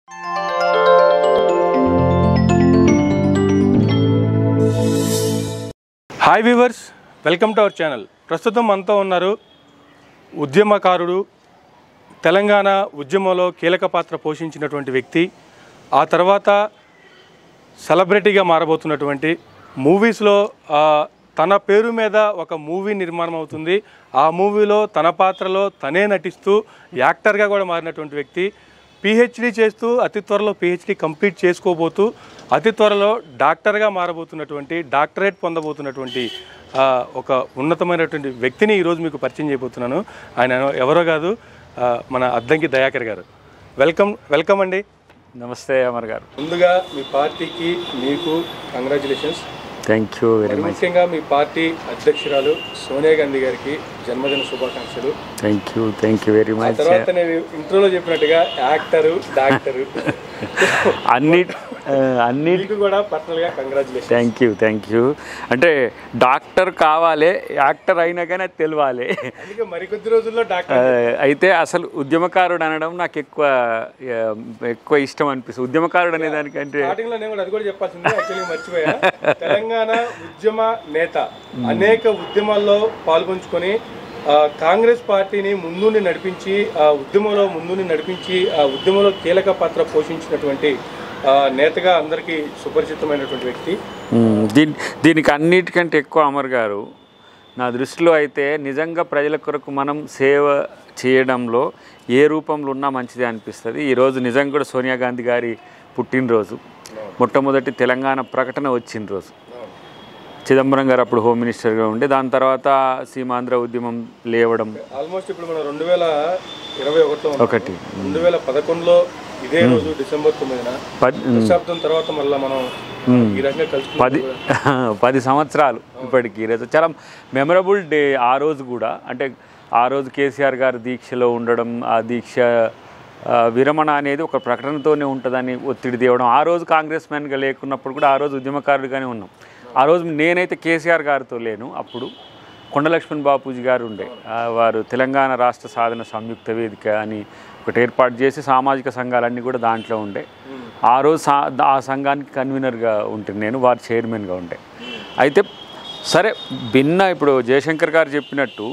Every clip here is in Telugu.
Hi viewers welcome to our channel ప్రస్తుతం మనతో ఉన్నారు ఉద్యమకారుడు తెలంగాణ ఉద్యమంలో కీలక పాత్ర పోషించినటువంటి వ్యక్తి ఆ తర్వాత సెలబ్రిటీగా మారబోతున్నటువంటి మూవీస్లో ఆ, తన పేరు మీద ఒక మూవీ నిర్మాణం అవుతుంది ఆ మూవీలో తన పాత్రలో తనే నటిస్తూ యాక్టర్గా కూడా మారినటువంటి వ్యక్తి పిహెచ్డి చేస్తూ అతి త్వరలో పిహెచ్డి కంప్లీట్ చేసుకోబోతూ అతి త్వరలో డాక్టర్గా మారబోతున్నటువంటి డాక్టరేట్ పొందబోతున్నటువంటి ఆ, ఒక ఉన్నతమైనటువంటి వ్యక్తిని ఈరోజు మీకు పరిచయం చేయబోతున్నాను ఆయన ఎవరో కాదు ఆ, మన అద్దంకి దయాకర్ గారు వెల్కమ్ వెల్కమ్ అండి నమస్తే అమర్ గారు ముందుగా మీ పార్టీకి మీకు కంగ్రాచులేషన్స్ థ్యాంక్ యూ వెరీ మరి మచ్ ముఖ్యంగా మీ పార్టీ అధ్యక్షురాలు సోనియా గాంధీ గారికి జన్మదిన శుభాకాంక్షలు thank you thank you very ah much తర్వాత నేను ఇంట్రోలో చెప్పినట్టుగా యాక్టరు డాక్టరు అన్ని ఆ, అన్ని మీకు కూడా పర్సనల్ గా congratulation thank you thank you అంటే డాక్టర్ కావాలి యాక్టర్ అయినా కానీ అది తెలియాలి అందుకే మరికొద్ది రోజుల్లో ఆ, డాక్టర్ అయితే అసలు ఉద్యమకారుడు అనడం నాకు ఎక్కువ ఆ, ఎక్కువ ఇష్టం అనిపిస్తుంది ఉద్యమకారుడు అనే దానికంటే స్టార్టింగ్ లో నేను కూడా అది కూడా చెప్పాల్సింది యాక్చువల్లీ మర్చిపోయా తెలంగాణ ఉద్యమ నేత అనేక ఉద్యమాల్లో పాల్గొంచుకొని ఆ, కాంగ్రెస్ పార్టీని ముందుండి నడిపించి ఆ ఉద్యమంలో ముందుండి నడిపించి ఆ ఉద్యమంలో కీలక పాత్ర పోషించినటువంటి ఆ, నేతగా అందరికీ సుపరిచితమైనటువంటి వ్యక్తి మ్మ్. దీని దీనికి అన్నిటికంటే ఎక్కువ అమర్ గారు నా దృష్టిలో అయితే నిజంగా ప్రజల కొరకు మనం సేవ చేయడంలో ఏ రూపంలో ఉన్నా మంచిదే అనిపిస్తుంది ఈరోజు నిజంగా కూడా సోనియా గాంధీ గారి పుట్టినరోజు మొట్టమొదటి తెలంగాణ ప్రకటన వచ్చిన రోజు చిదంబరం గారు అప్పుడు హోమ్ మినిస్టర్గా ఉండే దాని తర్వాత సీమాంధ్ర ఉద్యమం లేవడం ఆల్మోస్ట్ ఇప్పుడు మనం రెండు వేల ఇరవై ఒకటిలో ఉన్నాం. ఒకటి రెండు వేల పదకొండులో ఇదే రోజు డిసెంబర్ తొమ్మిదిన పది దశాబ్దం తర్వాత మళ్ళీ మనం ఈ రకంగా కలుసుకున్నాం పది పది సంవత్సరాలు ఇప్పటికి ఈరోజు చాలా మెమరబుల్ డే ఆ రోజు కూడా అంటే ఆ రోజు కేసీఆర్ గారు దీక్షలో ఉండడం ఆ దీక్ష ఆ, విరమణ అనేది ఒక ప్రకటనతోనే ఉంటుందని ఒత్తిడి తేవడం ఆ రోజు కాంగ్రెస్ మ్యాన్గా లేకున్నప్పుడు కూడా ఆ రోజు ఉద్యమకారుడిగానే ఉన్నాం ఆ రోజు నేనైతే కేసీఆర్ గారితో లేను అప్పుడు కొండలక్ష్మణ్ బాపూజీ గారు ఉండే ఆ, వారు తెలంగాణ రాష్ట్ర సాధన సంయుక్త వేదిక అని ఒకటి ఏర్పాటు చేసి సామాజిక సంఘాలన్నీ కూడా దాంట్లో ఉండే ఆ రోజు సా ఆ సంఘానికి కన్వీనర్గా ఉంటుంది నేను వారు చైర్మన్గా ఉండే అయితే సరే భిన్న ఇప్పుడు జయశంకర్ గారు చెప్పినట్టు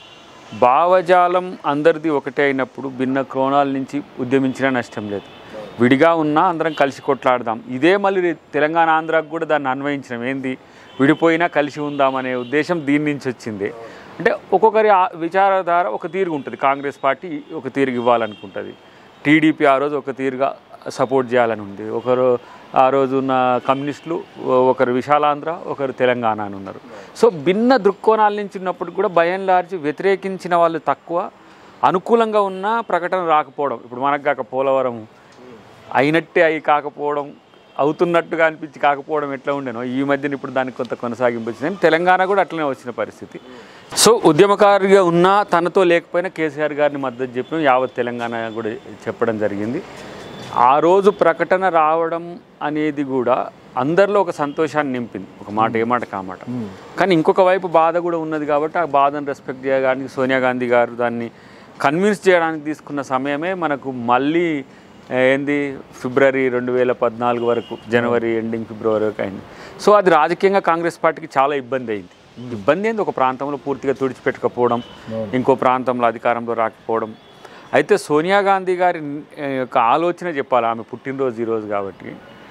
భావజాలం అందరిది ఒకటే అయినప్పుడు భిన్న కోణాల నుంచి ఉద్యమించినా నష్టం లేదు విడిగా ఉన్నా అందరం కలిసి కొట్లాడదాం ఇదే మళ్ళీ రే- తెలంగాణ ఆంధ్రాకు కూడా దాన్ని అన్వయించడం ఏంది విడిపోయినా కలిసి ఉందామనే ఉద్దేశం దీని నుంచి వచ్చింది అంటే ఒక్కొక్కరి ఆ- విచారధార ఒక తీరుగా ఉంటుంది కాంగ్రెస్ పార్టీ ఒక తీరుగా ఇవ్వాలనుకుంటుంది టీడీపీ ఆ రోజు ఒక తీరుగా సపోర్ట్ చేయాలని ఉంది ఒకరు ఆ రోజు ఉన్న కమ్యూనిస్టులు ఓ- ఒకరు విశాలాంధ్ర ఒకరు తెలంగాణ అని ఉన్నారు సో భిన్న దృక్కోణాల నుంచి ఉన్నప్పుడు కూడా భయం లార్చి వ్యతిరేకించిన వాళ్ళు తక్కువ అనుకూలంగా ఉన్న ప్రకటన రాకపోవడం ఇప్పుడు మనకు కాక పోలవరం అయినట్టే అయి కాకపోవడం అవుతున్నట్టుగా అనిపించి కాకపోవడం ఎట్లా ఉండేనో ఈ మధ్యన ఇప్పుడు దానికి కొంత కొనసాగింపు వచ్చింది తెలంగాణ కూడా అట్లనే వచ్చిన పరిస్థితి సో ఉద్యమకారిగా ఉన్నా తనతో లేకపోయినా కేసీఆర్ గారిని మద్దతు చెప్పి యావత్ తెలంగాణ కూడా చెప్పడం జరిగింది ఆ రోజు ప్రకటన రావడం అనేది కూడా అందరిలో ఒక సంతోషాన్ని నింపింది ఒక మాట ఏ మాట కామాట కానీ ఇంకొక వైపు బాధ కూడా ఉన్నది కాబట్టి ఆ బాధను రెస్పెక్ట్ చేయడానికి సోనియా గాంధీ గారు దాన్ని కన్విన్స్ చేయడానికి తీసుకున్న సమయమే మనకు మళ్ళీ ఆ, ఏంది ఫిబ్రవరి రెండు వేల పద్నాలుగు వరకు జనవరి ఎండింగ్ ఫిబ్రవరి వరకు అయింది సో అది రాజకీయంగా కాంగ్రెస్ పార్టీకి చాలా ఇబ్బంది అయింది ఇబ్బంది ఏంది ఒక ప్రాంతంలో పూర్తిగా తుడిచిపెట్టకపోవడం ఇంకో ప్రాంతంలో అధికారంలో రాకపోవడం అయితే సోనియా గాంధీ గారి ఆ, యొక్క ఆలోచన చెప్పాలి ఆమె పుట్టినరోజు ఈరోజు కాబట్టి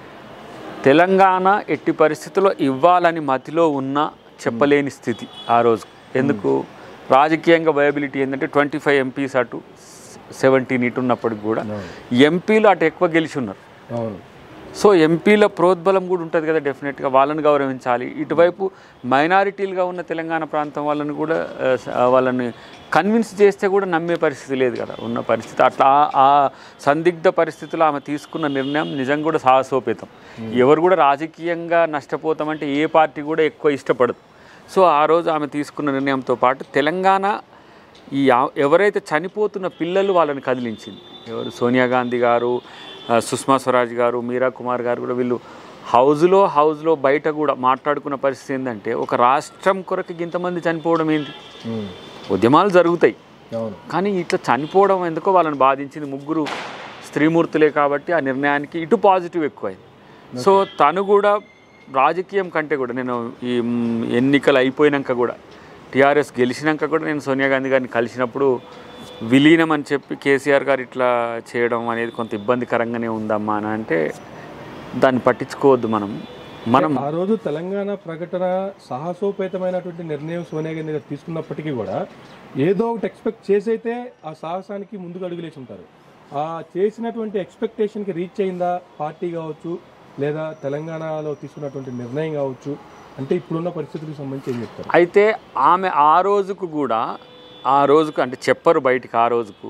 తెలంగాణ ఎట్టి పరిస్థితుల్లో ఇవ్వాలని మతిలో ఉన్న చెప్పలేని స్థితి ఆ రోజు ఎందుకు రాజకీయంగా వయబిలిటీ ఏంటంటే ట్వంటీ ఫైవ్ ఎంపీస్ అటు సెవెంటీన్ ఇటు ఉన్నప్పటికి కూడా ఎంపీలు అటు ఎక్కువ గెలిచి ఉన్నారు అవును సో ఎంపీల ప్రోద్బలం కూడా ఉంటుంది కదా డెఫినెట్గా వాళ్ళని గౌరవించాలి ఇటువైపు మైనారిటీలుగా ఉన్న తెలంగాణ ప్రాంతం వాళ్ళని కూడా ఆ, స- ఆ, వాళ్ళని కన్విన్స్ చేస్తే కూడా నమ్మే పరిస్థితి లేదు కదా ఉన్న పరిస్థితి అట్లా ఆ- ఆ సందిగ్ధ పరిస్థితుల్లో ఆమె తీసుకున్న నిర్ణయం నిజంగా కూడా సాహసోపేతం ఎవరు కూడా రాజకీయంగా నష్టపోతామంటే ఏ పార్టీ కూడా ఎక్కువ ఇష్టపడదు సో ఆ రోజు ఆమె తీసుకున్న నిర్ణయంతో పాటు తెలంగాణ ఈ ఆ- ఎవరైతే చనిపోతున్న పిల్లలు వాళ్ళని కదిలించింది ఎవరు సోనియా గాంధీ గారు ఆ, సుష్మా స్వరాజ్ గారు మీరా కుమార్ గారు కూడా వీళ్ళు హౌజ్లో హౌజ్లో బయట కూడా మాట్లాడుకున్న పరిస్థితి ఏంటంటే ఒక రాష్ట్రం కొరకు ఇంతమంది చనిపోవడం ఏంటి ఉద్యమాలు జరుగుతాయి అవును కానీ ఇట్లా చనిపోవడం ఎందుకో వాళ్ళని బాధించింది ముగ్గురు స్త్రీమూర్తులే కాబట్టి ఆ నిర్ణయానికి ఇటు పాజిటివ్ ఎక్కువైంది సో తను కూడా రాజకీయం కంటే కూడా నేను ఈ మ్, ఎన్నికలు అయిపోయినాక కూడా టీఆర్ఎస్ గెలిచినాక కూడా నేను సోనియా గాంధీ గారిని కలిసినప్పుడు విలీనం అని చెప్పి కేసీఆర్ గారు ఇట్లా చేయడం అనేది కొంత ఇబ్బందికరంగానే ఉందమ్మా అని అంటే దాన్ని పట్టించుకోవద్దు మనం మనం ఆ రోజు తెలంగాణ ప్రకటన సాహసోపేతమైనటువంటి నిర్ణయం సోనియా గాంధీ గారు తీసుకున్నప్పటికీ కూడా ఏదో ఒకటి ఎక్స్పెక్ట్ చేసైతే ఆ సాహసానికి ముందుకు అడుగులేసి ఉంటారు ఆ చేసినటువంటి ఎక్స్పెక్టేషన్కి రీచ్ అయిందా పార్టీ కావచ్చు లేదా తెలంగాణలో తీసుకున్నటువంటి నిర్ణయం కావచ్చు అంటే ఇప్పుడున్న పరిస్థితులకు సంబంధించి ఏం చెప్తారు అయితే ఆమె ఆ రోజుకు కూడా ఆ రోజుకు అంటే చెప్పరు బయటికి ఆ రోజుకు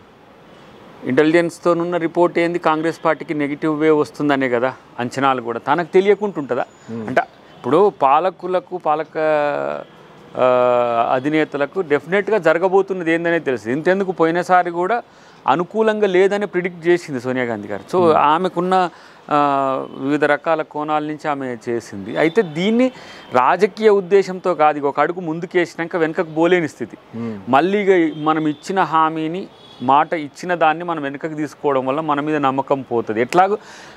ఇంటెలిజెన్స్తో ఉన్న రిపోర్ట్ ఏంది కాంగ్రెస్ పార్టీకి నెగిటివ్ వే వస్తుందనే కదా అంచనాలు కూడా తనకు తెలియకుంటుంటుందా అంటే ఇప్పుడు పాలకులకు పాలక ఆ, అధినేతలకు డెఫినెట్గా జరగబోతున్నది ఏందనేది తెలుసు ఇంతెందుకు పోయినసారి కూడా అనుకూలంగా లేదని ప్రిడిక్ట్ చేసింది సోనియా గాంధీ గారు సో ఆమెకున్న ఆ, వివిధ రకాల కోణాల నుంచి ఆమె చేసింది అయితే దీన్ని రాజకీయ ఉద్దేశంతో కాదు ఇక ఒక అడుగు ముందుకేసినాక వెనుకకు పోలేని స్థితి మళ్ళీ ఇక మనం ఇచ్చిన హామీని మాట ఇచ్చిన దాన్ని మనం వెనుకకు తీసుకోవడం వల్ల మన మీద నమ్మకం పోతుంది ఎట్లాగో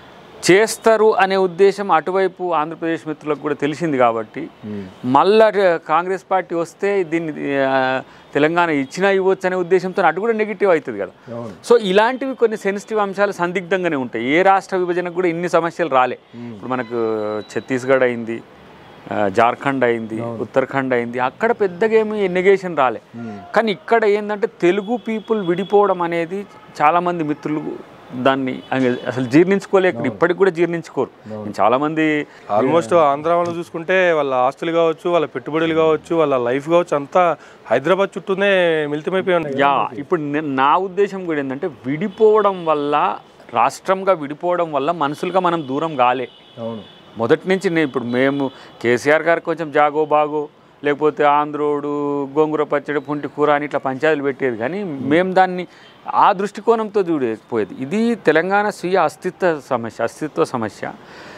చేస్తారు అనే ఉద్దేశం అటువైపు ఆంధ్రప్రదేశ్ మిత్రులకు కూడా తెలిసింది కాబట్టి మళ్ళా ర- కాంగ్రెస్ పార్టీ వస్తే దీన్ని ఆ, తెలంగాణ ఇచ్చినా ఇవ్వచ్చు అనే ఉద్దేశంతో అటు కూడా నెగిటివ్ అవుతుంది కదా అవును సో ఇలాంటివి కొన్ని సెన్సిటివ్ అంశాలు సందిగ్ధంగానే ఉంటాయి ఏ రాష్ట్ర విభజనకు కూడా ఇన్ని సమస్యలు రాలే ఇప్పుడు మనకు ఛత్తీస్గఢ్ అయింది ఆ, జార్ఖండ్ అయింది ఉత్తరాఖండ్ అయింది అక్కడ పెద్దగా ఏమి ఎన్నిగేషన్ రాలే కానీ ఇక్కడ ఏంటంటే తెలుగు పీపుల్ విడిపోవడం అనేది చాలామంది మిత్రులు దాన్ని అంగ- అసలు జీర్ణించుకోలేక ఇప్పటికి కూడా జీర్ణించుకోరు నేను చాలామంది ఆల్మోస్ట్ ఆంధ్ర వాళ్ళు చూసుకుంటే వాళ్ళ ఆస్తులు కావచ్చు వాళ్ళ పెట్టుబడులు కావచ్చు వాళ్ళ లైఫ్ కావచ్చు అంతా హైదరాబాద్ చుట్టూనే మిళితమైపోయి ఉన్నాయి యా ఇప్పుడు నే- నా ఉద్దేశం కూడా ఏంటంటే విడిపోవడం వల్ల రాష్ట్రంగా విడిపోవడం వల్ల మనుషులుగా మనం దూరం కాలే అవును మొదటి నుంచి నేను ఇప్పుడు మేము కేసీఆర్ గారు కొంచెం జాగో బాగో లేకపోతే ఆంధ్రోడు గోంగూర పచ్చడి పుంటి కూర అని ఇట్లా పంచాయతీలు పెట్టేది కానీ మేము దాన్ని ఆ దృష్టికోణంతో చూడకపోయేది ఇది తెలంగాణ స్వీయ అస్తిత్వ సమస్య అస్తిత్వ సమస్య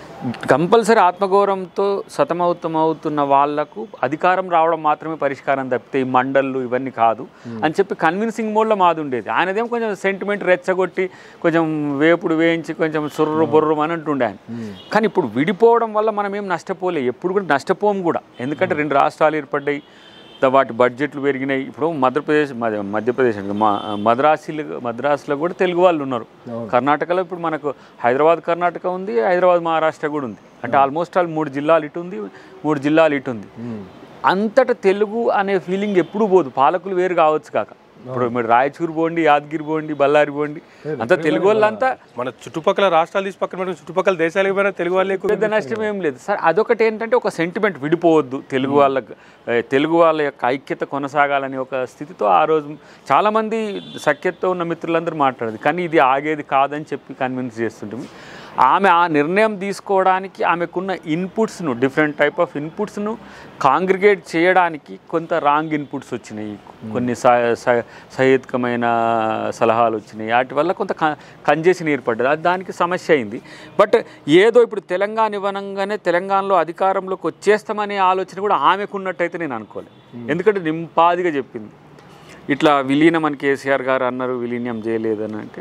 కంపల్సరీ ఆత్మగౌరవంతో సతమవుతమవుతున్న వాళ్లకు అధికారం రావడం మాత్రమే పరిష్కారం తప్పితే ఈ మండళ్ళు ఇవన్నీ కాదు అని చెప్పి కన్విన్సింగ్ మోడ్లో మాది ఉండేది ఆయనదేం కొంచెం సెంటిమెంట్ రెచ్చగొట్టి కొంచెం వేపుడు వేయించి కొంచెం సుర్రు బొర్రు అని అంటుండే ఆయన కానీ ఇప్పుడు విడిపోవడం వల్ల మనం ఏం నష్టపోలే ఎప్పుడు కూడా నష్టపోము కూడా ఎందుకంటే రెండు రాష్ట్రాలు ఏర్పడ్డాయి ద- వాటి బడ్జెట్లు పెరిగినాయి ఇప్పుడు మధ్యప్రదేశ్ మధ్య- మధ్యప్రదేశ్ అంటే మా మద్రాసీలు మద్రాసులో కూడా తెలుగు వాళ్ళు ఉన్నారు కర్ణాటకలో ఇప్పుడు మనకు హైదరాబాద్ కర్ణాటక ఉంది హైదరాబాద్ మహారాష్ట్ర కూడా ఉంది అంటే ఆల్మోస్ట్ ఆల్ మూడు జిల్లాలు ఇటు ఉంది మూడు జిల్లాలు ఇటు ఉంది అంతటా తెలుగు అనే ఫీలింగ్ ఎప్పుడు పోదు పాలకులు వేరు కావచ్చు కాక ఇప్పుడు మీరు రాయచూరు పోండి యాదగిరి పోండి బళ్ళారి పోండి అంతా తెలుగు వాళ్ళంతా మన చుట్టుపక్కల రాష్ట్రాలు తీసి పక్కన పెట్టుకుని చుట్టుపక్కల దేశాలకు పోయినా తెలుగు వాళ్ళే ఎక్కువ పెద్ద నష్టం ఏం లేదు సార్ అదొకటి ఏంటంటే ఒక సెంటిమెంట్ విడిపోవద్దు తెలుగు వాళ్ళకు ఏ, తెలుగు వాళ్ళ యొక్క ఐక్యత కొనసాగాలని ఒక స్థితితో ఆ రోజు చాలామంది సఖ్యతతో ఉన్న మిత్రులందరూ మాట్లాడేది కానీ ఇది ఆగేది కాదని చెప్పి కన్విన్స్ చేస్తుంటాము ఆమె ఆ నిర్ణయం తీసుకోవడానికి ఆమెకున్న ఇన్పుట్స్ను డిఫరెంట్ టైప్ ఆఫ్ ఇన్పుట్స్ను కాంగ్రిగేట్ చేయడానికి కొంత రాంగ్ ఇన్పుట్స్ వచ్చినాయి కొన్ని స- స- సహేతుకమైన సలహాలు వచ్చినాయి వాటి వల్ల కొంత కంజెషన్ ఏర్పడ్డది అది దానికి సమస్య అయింది బట్ ఏదో ఇప్పుడు తెలంగాణ ఇవ్వనంగానే తెలంగాణలో అధికారంలోకి వచ్చేస్తామనే ఆలోచన కూడా ఆమెకున్నట్టయితే నేను అనుకోలేదు ఎందుకంటే నింపాదిగా చెప్పింది ఇట్లా విలీనం అని కేసీఆర్ గారు అన్నారు విలీనం చేయలేదని అంటే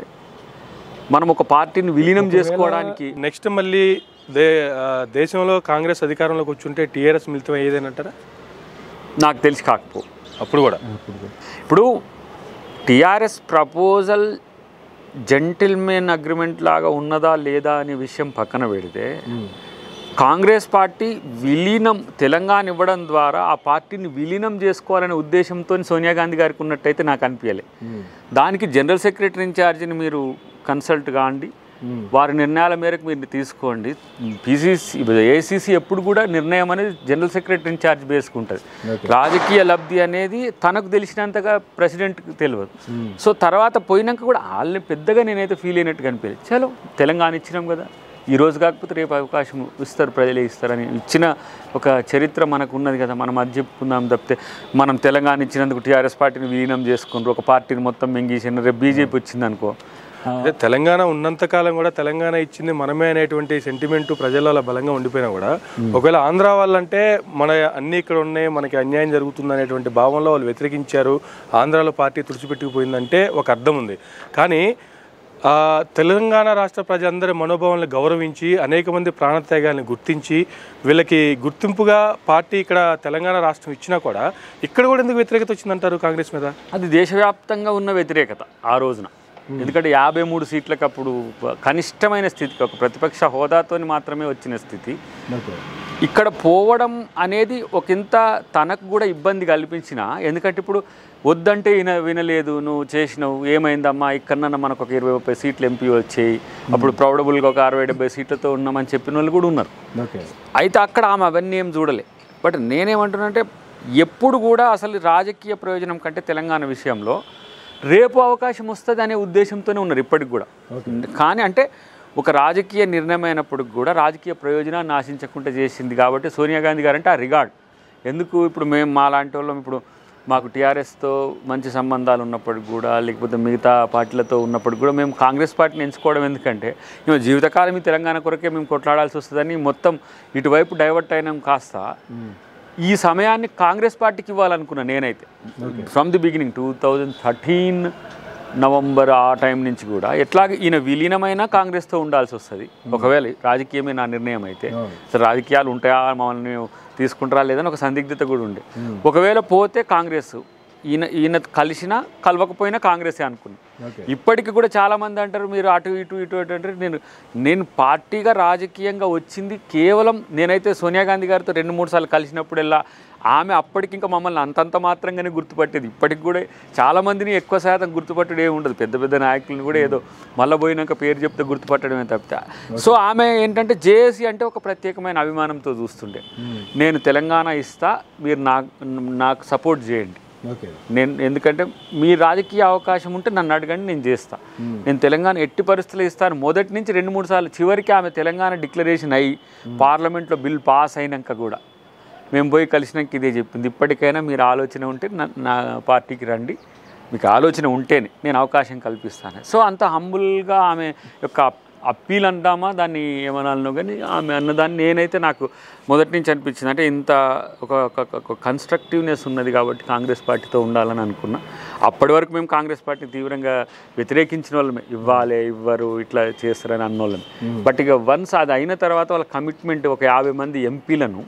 మనం ఒక పార్టీని విలీనం చేసుకోవడానికి నెక్స్ట్ మళ్ళీ దే ఆ, దేశంలో కాంగ్రెస్ అధికారంలోకి వచ్చుంటే టీఆర్ఎస్ మిళితం అయ్యేదేనంటారా నాకు తెలిసి కాకపో అప్పుడు కూడా ఇప్పుడు టిఆర్ఎస్ ప్రపోజల్ జెంటిల్మెన్ అగ్రిమెంట్ లాగా ఉన్నదా లేదా అనే విషయం పక్కన పెడితే కాంగ్రెస్ పార్టీ విలీనం తెలంగాణ ఇవ్వడం ద్వారా ఆ పార్టీని విలీనం చేసుకోవాలనే ఉద్దేశంతో సోనియా గాంధీ గారికి ఉన్నట్టయితే నాకు అనిపించలే దానికి జనరల్ సెక్రటరీ ఇన్ఛార్జిని మీరు కన్సల్ట్ కాండి వారి నిర్ణయాల మేరకు మీరు తీసుకోండి పీసీసీ ఏసీసీ ఎప్పుడు కూడా నిర్ణయం అనేది జనరల్ సెక్రటరీ ఇన్ఛార్జ్ బేసుకుంటుంది రాజకీయ లబ్ధి అనేది తనకు తెలిసినంతగా ప్రెసిడెంట్కి తెలియదు సో తర్వాత పోయినాక కూడా వాళ్ళని పెద్దగా నేనైతే ఫీల్ అయినట్టు కనిపించలేదు చలో తెలంగాణ ఇచ్చినాం కదా ఈ రోజు కాకపోతే రేపు అవకాశం ఇస్తారు ప్రజలే ఇస్తారని ఇచ్చిన ఒక చరిత్ర మనకు ఉన్నది కదా మనం అది చెప్పుకుందాం తప్పితే మనం తెలంగాణ ఇచ్చినందుకు టీఆర్ఎస్ పార్టీని విలీనం చేసుకుంటారు ఒక పార్టీని మొత్తం మింగేసిన రేపు బీజేపీ వచ్చింది అనుకో అదే తెలంగాణ ఉన్నంత కాలం కూడా తెలంగాణ ఇచ్చింది మనమే అనేటువంటి సెంటిమెంట్ ప్రజల్లో అలా బలంగా ఉండిపోయినా కూడా ఒకవేళ ఆంధ్ర వాళ్ళంటే మన అన్ని ఇక్కడ ఉన్నాయి మనకి అన్యాయం జరుగుతుంది అనేటువంటి భావంలో వాళ్ళు వ్యతిరేకించారు ఆంధ్రాలో పార్టీ తుడిచిపెట్టుకుపోయిందంటే ఒక అర్థం ఉంది కానీ ఆ, తెలంగాణ రాష్ట్ర ప్రజలందరి మనోభావాలను గౌరవించి అనేక మంది ప్రాణత్యాగాలను గుర్తించి వీళ్ళకి గుర్తింపుగా పార్టీ ఇక్కడ తెలంగాణ రాష్ట్రం ఇచ్చినా కూడా ఇక్కడ కూడా ఎందుకు వ్యతిరేకత వచ్చిందంటారు కాంగ్రెస్ మీద అది దేశవ్యాప్తంగా ఉన్న వ్యతిరేకత ఆ రోజున ఎందుకంటే యాభై మూడు సీట్లకు అప్పుడు కనిష్టమైన స్థితికి ఒక ప్రతిపక్ష హోదాతోని మాత్రమే వచ్చిన స్థితి ఇక్కడ పోవడం అనేది ఒకంత తనకు కూడా ఇబ్బంది కల్పించిన ఎందుకంటే ఇప్పుడు వద్దంటే విన వినలేదు నువ్వు చేసినావు ఏమైందమ్మా ఇక్కడన్నా మనకు ఒక ఇరవై ముప్పై సీట్లు ఎంపీ వచ్చాయి అప్పుడు ప్రౌడబుల్గా ఒక అరవై డెబ్బై సీట్లతో ఉన్నామని చెప్పిన వాళ్ళు కూడా ఉన్నారు ఓకే అయితే అక్కడ ఆమె అవన్నీ ఏం చూడలే బట్ నేనేమంటున్నానంటే ఎప్పుడు కూడా అసలు రాజకీయ ప్రయోజనం కంటే తెలంగాణ విషయంలో రేపు అవకాశం వస్తుంది అనే ఉద్దేశంతోనే ఉన్నారు ఇప్పటికి కూడా కానీ అంటే ఒక రాజకీయ నిర్ణయం అయినప్పుడు కూడా రాజకీయ ప్రయోజనాన్ని ఆశించకుండా చేసింది కాబట్టి సోనియా గాంధీ గారు అంటే ఆ రిగార్డ్ ఎందుకు ఇప్పుడు మేము మా లాంటి వాళ్ళం ఇప్పుడు మాకు టీఆర్ఎస్తో మంచి సంబంధాలు ఉన్నప్పటికి కూడా లేకపోతే మిగతా పార్టీలతో ఉన్నప్పటికి కూడా మేము కాంగ్రెస్ పార్టీని ఎంచుకోవడం ఎందుకంటే మేము జీవితకాలం ఈ తెలంగాణ కొరకే మేము కొట్లాడాల్సి వస్తుందని మొత్తం ఇటువైపు డైవర్ట్ అయినాం కాస్త ఈ సమయాన్ని కాంగ్రెస్ పార్టీకి ఇవ్వాలనుకున్నా నేనైతే from the beginning two thousand thirteen November ఆ టైం నుంచి కూడా ఎట్లాగ ఈయన విలీనమైన కాంగ్రెస్తో ఉండాల్సి వస్తుంది ఒకవేళ రాజకీయమే నా నిర్ణయం అయితే అసలు రాజకీయాలు ఉంటాయా మమ్మల్ని తీసుకుంటారా లేదని ఒక సందిగ్ధత కూడా ఉండే ఒకవేళ పోతే కాంగ్రెస్ ఈయన ఈయన కలిసినా కలవకపోయినా కాంగ్రెసే అనుకున్నాను ఇప్పటికి కూడా చాలా మంది అంటారు మీరు అటు ఇటు ఇటు అటు అంటారు నేను నేను పార్టీగా రాజకీయంగా వచ్చింది కేవలం నేనైతే సోనియా గాంధీ గారితో రెండు మూడు సార్లు కలిసినప్పుడల్లా ఆమె అప్పటికి ఇంకా మమ్మల్ని అంతంత మాత్రంగానే గుర్తుపట్టేది ఇప్పటికి కూడా చాలా మందిని ఎక్కువ శాతం గుర్తుపట్టడం ఏమి ఉండదు పెద్ద పెద్ద నాయకులను కూడా ఏదో మళ్ళీ పోయినాక పేరు చెప్తే గుర్తుపట్టడమే తప్పితే సో ఆమె ఏంటంటే జేఏసీ అంటే ఒక ప్రత్యేకమైన అభిమానంతో చూస్తుండే నేను తెలంగాణ ఇస్తా మీరు నాకు నాకు సపోర్ట్ చేయండి ఓకే నేను ఎందుకంటే మీ రాజకీయ అవకాశం ఉంటే నన్ను అడగండి నేను చేస్తా నేను తెలంగాణ ఎట్టి పరిస్థితులు ఇస్తాను మొదటి నుంచి రెండు మూడు సార్లు చివరికి ఆమె తెలంగాణ డిక్లరేషన్ అయ్యి పార్లమెంట్లో బిల్ పాస్ అయినాక కూడా మేము పోయి కలిసినాక ఇదే చెప్పింది ఇప్పటికైనా మీరు ఆలోచన ఉంటే నా- నా పార్టీకి రండి మీకు ఆలోచన ఉంటేనే నేను అవకాశం కల్పిస్తాను సో అంత హంబుల్గా ఆమె యొక్క అప్పీల్ అంటామా దాన్ని ఏమనాలనో కానీ ఆమె అన్నదాన్ని నేనైతే నాకు మొదటి నుంచి అనిపించింది అంటే ఇంత ఒక ఒక కన్స్ట్రక్టివ్నెస్ ఉన్నది కాబట్టి కాంగ్రెస్ పార్టీతో ఉండాలని అనుకున్నా అప్పటి వరకు మేము కాంగ్రెస్ పార్టీ తీవ్రంగా వ్యతిరేకించిన వాళ్ళమే ఇవ్వాలి ఇవ్వరు ఇట్లా చేస్తారని అన్నోళ్ళం బట్ ఇక వన్స్ అది అయిన తర్వాత వాళ్ళ కమిట్మెంట్ ఒక యాభై మంది ఎంపీలను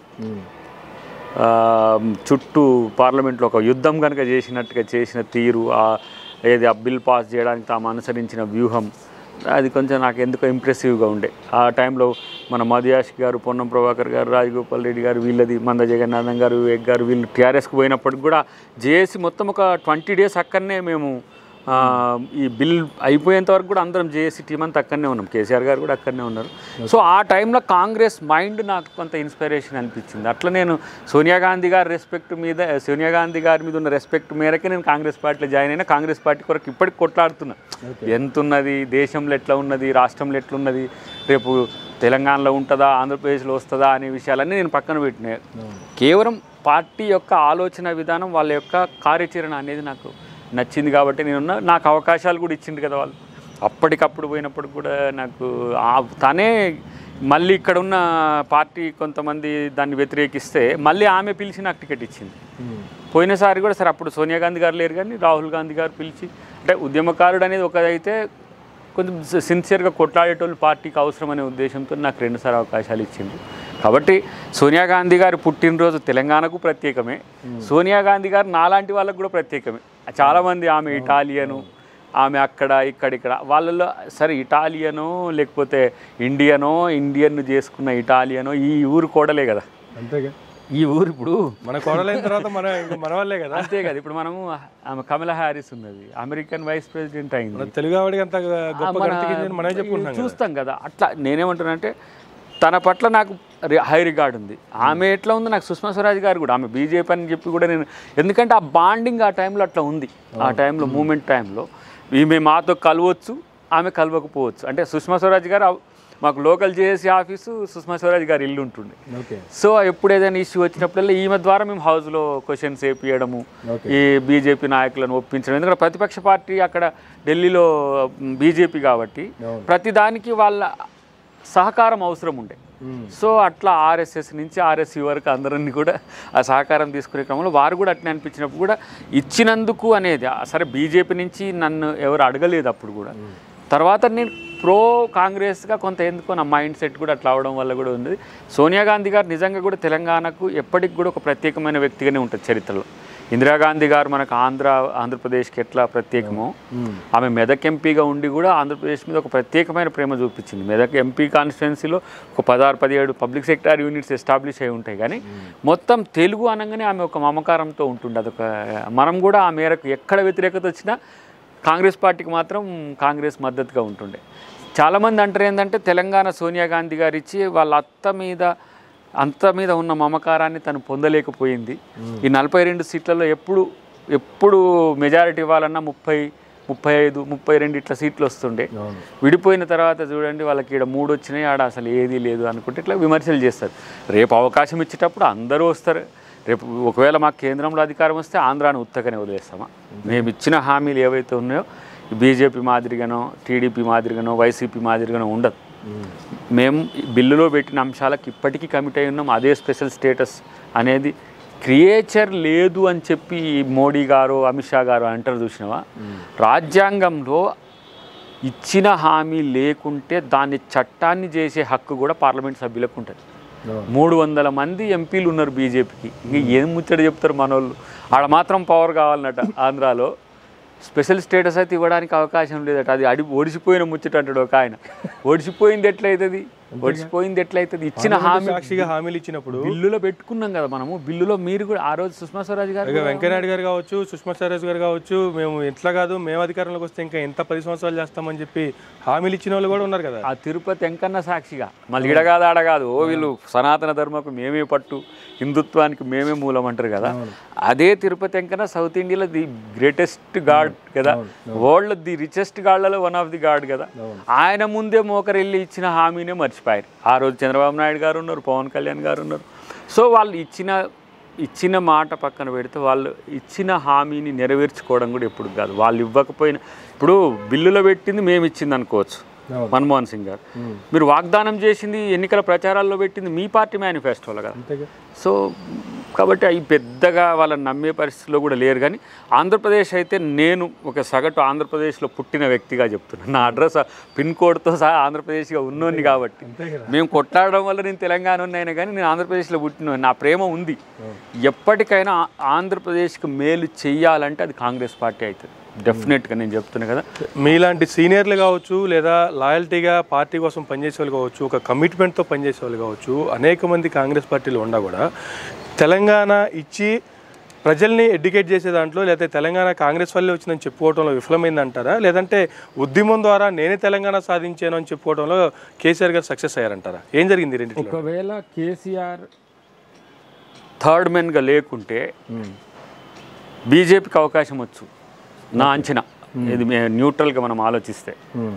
ఆ, చుట్టూ పార్లమెంట్లో ఒక యుద్ధం కనుక చేసినట్టుగా చేసిన తీరు ఆ ఏది ఆ బిల్ పాస్ చేయడానికి తాము అనుసరించిన వ్యూహం అది కొంచెం నాకు ఎందుకో ఇంప్రెసివ్గా ఉండే ఆ టైంలో మన మధుయాష్ గారు పొన్నం ప్రభాకర్ గారు రాజగోపాల్ రెడ్డి గారు వీళ్ళది మంద జగన్నాథం గారు వివేక్ గారు వీళ్ళు టీఆర్ఎస్కి పోయినప్పటికి కూడా జేఏసీ మొత్తం ఒక ట్వంటీ డేస్ అక్కడనే మేము ఆ, ఈ బిల్ అయిపోయేంత వరకు కూడా అందరం జేఏసీ టీం అంతా అక్కడనే ఉన్నాం కేసీఆర్ గారు కూడా అక్కడనే ఉన్నారు సో ఆ టైంలో కాంగ్రెస్ మైండ్ నాకు కొంత ఇన్స్పిరేషన్ అనిపించింది అట్లా నేను సోనియా గాంధీ గారి రెస్పెక్ట్ మీద సోనియా గాంధీ గారి మీద ఉన్న రెస్పెక్ట్ మేరకే నేను కాంగ్రెస్ పార్టీలో జాయిన్ అయినా కాంగ్రెస్ పార్టీ కొరకు ఇప్పటికి కొట్లాడుతున్నా ఎంత ఉన్నది దేశంలో ఎట్లా ఉన్నది రాష్ట్రంలో ఎట్లున్నది రేపు తెలంగాణలో ఉంటుందా ఆంధ్రప్రదేశ్లో వస్తుందా అనే విషయాలన్నీ నేను పక్కన పెట్టినా కేవలం పార్టీ యొక్క ఆలోచన విధానం వాళ్ళ యొక్క కార్యాచరణ అనేది నాకు నచ్చింది కాబట్టి నేను నాకు అవకాశాలు కూడా ఇచ్చిండు కదా వాళ్ళు అప్పటికప్పుడు పోయినప్పుడు కూడా నాకు ఆ- తనే మళ్ళీ ఇక్కడ ఉన్న పార్టీ కొంతమంది దాన్ని వ్యతిరేకిస్తే మళ్ళీ ఆమె పిలిచి నాకు టికెట్ ఇచ్చింది పోయినసారి కూడా సరే అప్పుడు సోనియా గాంధీ గారు లేరు కానీ రాహుల్ గాంధీ గారు పిలిచి అంటే ఉద్యమకారుడు అనేది ఒకదైతే కొంచెం సిన్సియర్గా కొట్లాడేటోళ్ళు పార్టీకి అవసరం అనే ఉద్దేశంతో నాకు రెండుసార్లు అవకాశాలు ఇచ్చింది కాబట్టి సోనియా గాంధీ గారి పుట్టినరోజు తెలంగాణకు ప్రత్యేకమే సోనియా గాంధీ గారు నాలాంటి వాళ్ళకు కూడా ప్రత్యేకమే చాలామంది ఆమె ఇటాలియను ఆమె అక్కడ ఇక్కడ ఇక్కడ వాళ్ళలో సరే ఇటాలియనో లేకపోతే ఇండియనో ఇండియన్ చేసుకున్న ఇటాలియనో ఈ ఊరు కోడలే కదా అంతేగా ఈ ఊరు ఇప్పుడు మన కోడలైన తర్వాత మన ఇంక మన వాళ్ళే కదా అంతే కదా ఇప్పుడు మనము ఆమె కమలా హ్యారిస్ ఉన్నది అమెరికన్ వైస్ ప్రెసిడెంట్ అయింది మన తెలుగు ఆవిడకి అంత గొప్ప మన- గర్తించిందని మనమే చెప్పుకుంటున్నాం కదా. చూస్తాం కదా అట్లా నేనేమంటున్నానంటే తన పట్ల నాకు రి- హై రిగార్డ్ ఉంది ఆమె ఎట్లా ఉంది నాకు సుష్మా స్వరాజ్ గారు కూడా ఆమె బీజేపీ అని చెప్పి కూడా నేను ఎందుకంటే ఆ బాండింగ్ ఆ టైంలో అట్లా ఉంది ఆ టైంలో మూమెంట్ టైంలో ఈమె మాతో కలవచ్చు ఆమె కలవకపోవచ్చు అంటే సుష్మా స్వరాజ్ గారు ఆ- మాకు local JAC office Sushma Swaraj గారి ఇల్లు ఉంటుండే ఓకే సో ఎప్పుడు ఏదైనా ఇష్యూ వచ్చినప్పుడల్లా ఈమె ద్వారా మేము హౌస్లో క్వశ్చన్స్ వేపియడము Okay. ఈ బీజేపీ నాయకులను ఒప్పించడం ఎందుకంటే ప్రతిపక్ష పార్టీ అక్కడ ఢిల్లీలో బీజేపీ కాబట్టి అవును. ప్రతి దానికి వాళ్ళ సహకారం అవసరం ఉండే సో అట్లా ఆర్ఎస్ఎస్ నుంచి ఆర్ఎస్సీ వరకు అందరిని కూడా ఆ సహకారం తీసుకునే క్రమంలో వారు కూడా అట్నే అనిపించినప్పుడు కూడా ఇచ్చినందుకు అనేది ఆ సరే బీజేపీ నుంచి నన్ను ఎవరు అడగలేదు అప్పుడు కూడా తర్వాత నేను ప్రో కాంగ్రెస్గా కొంత ఎందుకో నా మైండ్ సెట్ కూడా అట్లా అవడం వల్ల కూడా ఉంది సోనియా గాంధీ గారు నిజంగా కూడా తెలంగాణకు ఎప్పటికి కూడా ఒక ప్రత్యేకమైన వ్యక్తిగానే ఉంటుంది చరిత్రలో ఇందిరాగాంధీ గారు మనకు ఆంధ్ర ఆంధ్రప్రదేశ్కి ఎట్లా ప్రత్యేకమో ఆమె మెదక్ ఎంపీగా ఉండి కూడా ఆంధ్రప్రదేశ్ మీద ఒక ప్రత్యేకమైన ప్రేమ చూపించింది మెదక్ ఎంపీ కాన్స్టిట్యున్సీలో ఒక పదహారు పదిహేడు పబ్లిక్ సెక్టార్ యూనిట్స్ ఎస్టాబ్లిష్ అయి ఉంటాయి కానీ మొత్తం తెలుగు అనగానే ఆమె ఒక మమకారంతో ఉంటుంది అదొక మనం కూడా ఆ మేరకు ఎక్కడ వ్యతిరేకత వచ్చినా కాంగ్రెస్ పార్టీకి మాత్రం కాంగ్రెస్ మద్దతుగా ఉంటుండే చాలామంది అంటారు ఏంటంటే తెలంగాణ సోనియా గాంధీ గారు ఇచ్చి వాళ్ళ అత్త మీద అంత మీద ఉన్న మమకారాన్ని తను పొందలేకపోయింది ఈ నలభై రెండు సీట్లలో ఎప్పుడు ఎప్పుడు మెజారిటీ ఇవ్వాలన్నా ముప్పై ముప్పై ఐదు ముప్పై రెండు ఇట్లా సీట్లు వస్తుండే విడిపోయిన తర్వాత చూడండి వాళ్ళకి ఇక్కడ మూడు వచ్చినాయి ఆడ అసలు ఏది లేదు అనుకుంటే ఇట్లా విమర్శలు చేస్తారు రేపు అవకాశం ఇచ్చేటప్పుడు అందరూ వస్తారు రేపు ఒకవేళ మాకు కేంద్రంలో అధికారం వస్తే ఆంధ్రాను ఉత్తకనే వదిలేస్తామా మేము ఇచ్చిన హామీలు ఏవైతే ఉన్నాయో బీజేపీ మాదిరిగానో టీడీపీ మాదిరిగానో వైసీపీ మాదిరిగానో ఉండదు మేము బిల్లులో పెట్టిన అంశాలకు ఇప్పటికీ కమిట్ అయి ఉన్నాం అదే స్పెషల్ స్టేటస్ అనేది క్రియేచర్ లేదు అని చెప్పి మోడీ గారు అమిత్ షా గారు అంటారు చూసినావా రాజ్యాంగంలో ఇచ్చిన హామీ లేకుంటే దాన్ని చట్టాన్ని చేసే హక్కు కూడా పార్లమెంట్ సభ్యులకు ఉంటుంది మూడు వందల మంది ఎంపీలు ఉన్నారు బీజేపీకి ఇంక ఏం ముచ్చట చెప్తారు మనోళ్ళు ఆడ మాత్రం పవర్ కావాలన్నట ఆంధ్రాలో స్పెషల్ స్టేటస్ అయితే ఇవ్వడానికి అవకాశం లేదట అది అడి ఒడిసిపోయిన ముచ్చట అంటాడు ఒక ఆయన ఒడిసిపోయింది ఎట్లయితుంది ఒడిసిపోయింది ఎట్లయితుంది ఇచ్చిన హామీ సాక్షిగా హామీలు ఇచ్చినప్పుడు బిల్లులో పెట్టుకున్నాం కదా మనము బిల్లులో మీరు కూడా ఆ రోజు సుష్మా స్వరాజ్ గారు ఇక వెంకయ్యనాయుడు గారు కావచ్చు సుష్మా స్వరాజ్ గారు కావచ్చు మేము ఎట్లా కాదు మేము అధికారంలోకి వస్తే ఇంకా ఎంత పది సంవత్సరాలు చేస్తామని చెప్పి హామీలు ఇచ్చిన వాళ్ళు కూడా ఉన్నారు కదా ఆ తిరుపతి ఎంకన్న సాక్షిగా మళ్ళీ ఇడగాదు ఆడగాదు ఓ వీళ్ళు సనాతన ధర్మకు మేమే పట్టు హిందుత్వానికి మేమే మూలం అంటారు కదా అదే తిరుపతి ఎంకన్న సౌత్ ఇండియాలో ది గ్రేటెస్ట్ గాడ్ కదా వరల్డ్ ది రిచెస్ట్ గాడ్లలో వన్ ఆఫ్ ది గాడ్ కదా ఆయన ముందే మోకరెళ్ళి ఇచ్చిన హామీనే మర్చిపోయారు ఆ రోజు చంద్రబాబు నాయుడు గారు ఉన్నారు పవన్ కళ్యాణ్ గారు ఉన్నారు సో వాళ్ళు ఇచ్చిన ఇచ్చిన మాట పక్కన పెడితే వాళ్ళు ఇచ్చిన హామీని నెరవేర్చుకోవడం కూడా ఎప్పుడు కాదు వాళ్ళు ఇవ్వకపోయినా ఇప్పుడు బిల్లులో పెట్టింది మేము ఇచ్చింది అనుకోవచ్చు మన్మోహన్ సింగ్ గారు మీరు వాగ్దానం చేసింది ఎన్నికల ప్రచారాల్లో పెట్టింది మీ పార్టీ మేనిఫెస్టోలో కదా అంతేగా సో కాబట్టి అవి పెద్దగా వాళ్ళని నమ్మే పరిస్థితిలో కూడా లేరు కానీ ఆంధ్రప్రదేశ్ అయితే నేను ఒక సగటు ఆంధ్రప్రదేశ్లో పుట్టిన వ్యక్తిగా చెప్తున్నాను నా అడ్రస్ పిన్ కోడ్తో సహా ఆంధ్రప్రదేశ్గా ఉన్నోని కాబట్టి మేము కొట్లాడడం వల్ల నేను తెలంగాణ ఉన్నాయినా కానీ నేను ఆంధ్రప్రదేశ్లో పుట్టిన నా ప్రేమ ఉంది ఎప్పటికైనా ఆ- ఆంధ్రప్రదేశ్కి మేలు చెయ్యాలంటే అది కాంగ్రెస్ పార్టీ అవుతుంది డెఫినెట్గా నేను చెప్తున్నా కదా మీలాంటి సీనియర్లు కావచ్చు లేదా లాయల్టీగా పార్టీ కోసం పనిచేసే వాళ్ళు కావచ్చు ఒక కమిట్మెంట్తో పనిచేసే వాళ్ళు కావచ్చు అనేక మంది కాంగ్రెస్ పార్టీలు ఉండా కూడా తెలంగాణ ఇచ్చి ప్రజల్ని ఎడ్యుకేట్ చేసే దాంట్లో లేకపోతే తెలంగాణ కాంగ్రెస్ వల్లే వచ్చిందని చెప్పుకోవడంలో విఫలమైందంటారా లేదంటే ఉద్యమం ద్వారా నేనే తెలంగాణ సాధించాను అని చెప్పుకోవడంలో కేసీఆర్ గారు సక్సెస్ అయ్యారంటారా ఏం జరిగింది రెండింటిలో ఒకవేళ కేసీఆర్ థర్డ్ మెన్గా లేకుంటే బీజేపీకి అవకాశం వచ్చు నా అంచనా ఇది మే- న్యూట్రల్గా మనం ఆలోచిస్తే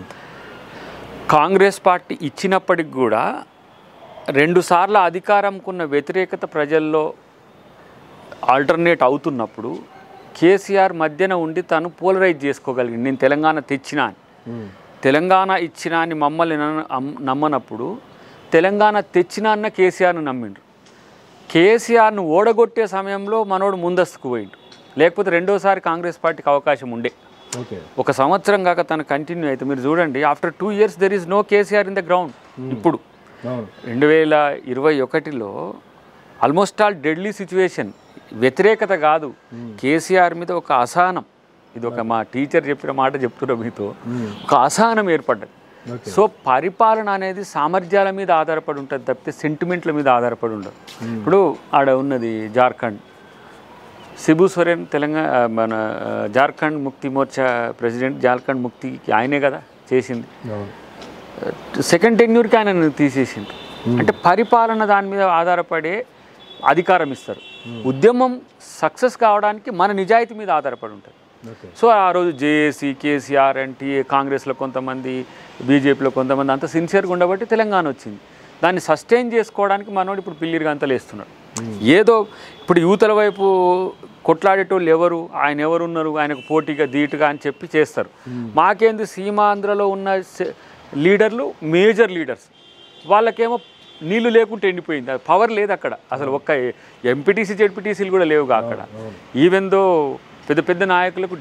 కాంగ్రెస్ పార్టీ ఇచ్చినప్పటికి కూడా రెండుసార్లు అధికారంకున్న వ్యతిరేకత ప్రజల్లో ఆల్టర్నేట్ అవుతున్నప్పుడు కేసీఆర్ మధ్యన ఉండి తను పోలరైజ్ చేసుకోగలిగింది నేను తెలంగాణ తెచ్చినా అని తెలంగాణ ఇచ్చినా అని మమ్మల్ని నన్న- అమ్- నమ్మనప్పుడు తెలంగాణ తెచ్చినా అన్న కేసీఆర్ను నమ్మిండ్రు కేసీఆర్ను ఓడగొట్టే సమయంలో మనోడు ముందస్తుకు పోయిండు లేకపోతే రెండోసారి కాంగ్రెస్ పార్టీకి అవకాశం ఉండే ఓకే ఒక సంవత్సరం కాక తను కంటిన్యూ అయితే మీరు చూడండి after two years there is no KCR in the ground ఇప్పుడు అవును రెండు వేల ఇరవై ఒకటిలో ఆల్మోస్ట్ ఆల్ డెడ్లీ సిచ్యువేషన్ వ్యతిరేకత కాదు కేసీఆర్ మీద ఒక అసహనం ఇది ఒక మా టీచర్ చెప్పిన మాట చెప్తున్నా మీతో ఒక అసహనం ఏర్పడ్డది సో పరిపాలన అనేది సామర్థ్యాల మీద ఆధారపడి ఉంటుంది తప్పితే సెంటిమెంట్ల మీద ఆధారపడి ఉండదు ఇప్పుడు ఆడ ఉన్నది జార్ఖండ్ సిబు సోరెన్ తెలంగాణ ఆ, మన ఆ, జార్ఖండ్ ముక్తి మోర్చా ప్రెసిడెంట్ జార్ఖండ్ ముక్తికి ఆయనే కదా చేసింది అవును సెకండ్ టెన్యూర్కి ఆయన తీసేసిండు అంటే పరిపాలన దాని మీద ఆధారపడే అధికారం ఇస్తారు ఉద్యమం సక్సెస్ కావడానికి మన నిజాయితీ మీద ఆధారపడి ఉంటుంది ఓకే సో ఆ రోజు జేఏసీ కేసీఆర్ ఎన్టీఏ కాంగ్రెస్లో కొంతమంది బీజేపీలో కొంతమంది అంత సిన్సియర్గా ఉండబట్టి తెలంగాణ వచ్చింది దాన్ని సస్టైన్ చేసుకోవడానికి మనోడు ఇప్పుడు పిల్లిరి గంతలు వేస్తున్నాడు ఏదో ఇప్పుడు యువతల వైపు కొట్లాడేటోళ్ళు ఎవరు ఆయన ఎవరు ఉన్నారు ఆయనకు పోటీగా ధీటుగా అని చెప్పి చేస్తారు మాకేంది సీమాంధ్రలో ఉన్న సె- లీడర్లు మేజర్ లీడర్స్ వాళ్ళకేమో నీళ్లు లేకుంటే ఎండిపోయింది అది పవర్ లేదు అక్కడ అసలు ఒక్క ఎంపీటీసీ జెడ్పీటీసీలు కూడా లేవుగా అక్కడ ఈవెన్ దో పెద్ద పెద్ద నాయకులకు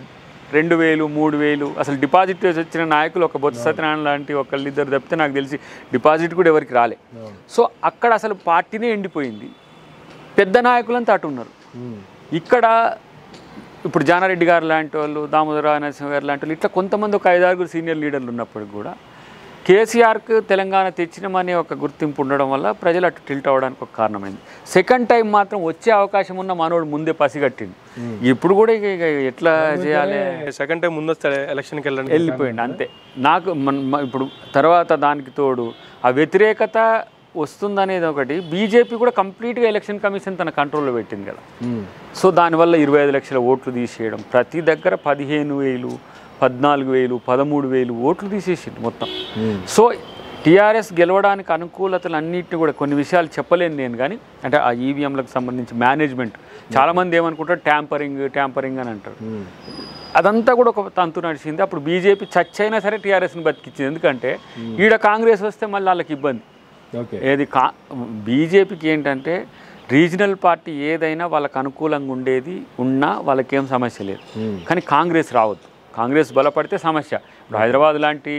రెండు వేలు మూడు వేలు అసలు డిపాజిట్ చేసి వచ్చిన నాయకులు ఒక బొత్స సత్యనారాయణ లాంటి ఒకళ్ళిద్దరు తప్పితే నాకు తెలిసి డిపాజిట్ కూడా ఎవరికి రాలే సో అక్కడ అసలు పార్టీనే ఎండిపోయింది పెద్ద నాయకులంతా అటు ఉన్నారు ఇక్కడ ఇప్పుడు జానారెడ్డి గారు లాంటి వాళ్ళు దామోదర నరసింహ గారు లాంటి వాళ్ళు ఇట్లా కొంతమంది ఒక ఐదారుగురు సీనియర్ లీడర్లు ఉన్నప్పటికి కూడా కేసీఆర్కు తెలంగాణ తెచ్చినమనే ఒక గుర్తింపు ఉండడం వల్ల ప్రజలు అటు టిల్ట్ అవ్వడానికి ఒక కారణమైంది సెకండ్ టైం మాత్రం వచ్చే అవకాశం ఉన్న మనోడు ముందే పసిగట్టింది ఇప్పుడు కూడా ఇక ఇక ఎట్లా చేయాలి సెకండ్ టైం ముందు వస్తే ఎలక్షన్కి వెళ్ళండి వెళ్ళిపోయింది అంతే నాకు మన- మ- ఇప్పుడు తర్వాత దానికి తోడు ఆ వ్యతిరేకత వస్తుందనేది ఒకటి బీజేపీ కూడా కంప్లీట్గా ఎలక్షన్ కమిషన్ తన కంట్రోల్లో పెట్టింది కదా సో దానివల్ల ఇరవై ఐదు లక్షల ఓట్లు తీసేయడం ప్రతి దగ్గర పదిహేను వేలు పద్నాలుగు వేలు పదమూడు వేలు ఓట్లు తీసేసింది మొత్తం సో టీఆర్ఎస్ గెలవడానికి అనుకూలతలు అన్నింటినీ కూడా కొన్ని విషయాలు చెప్పలేను నేను కానీ అంటే ఆ ఈవీఎంలకు సంబంధించి మేనేజ్మెంట్ చాలామంది ఏమనుకుంటారు ట్యాంపరింగ్ ట్యాంపరింగ్ అని అంటారు అదంతా కూడా ఒక తంతు నడిచింది అప్పుడు బీజేపీ చచ్చైనా సరే టీఆర్ఎస్ని బతికించింది ఎందుకంటే ఈడ కాంగ్రెస్ వస్తే మళ్ళీ వాళ్ళకి ఇబ్బంది ఓకే ఏది కా బీజేపీకి ఏంటంటే రీజనల్ పార్టీ ఏదైనా వాళ్ళకి అనుకూలంగా ఉండేది ఉన్నా వాళ్ళకేం సమస్య లేదు కానీ కాంగ్రెస్ రావద్దు కాంగ్రెస్ బలపడితే సమస్య ఇప్పుడు హైదరాబాద్ లాంటి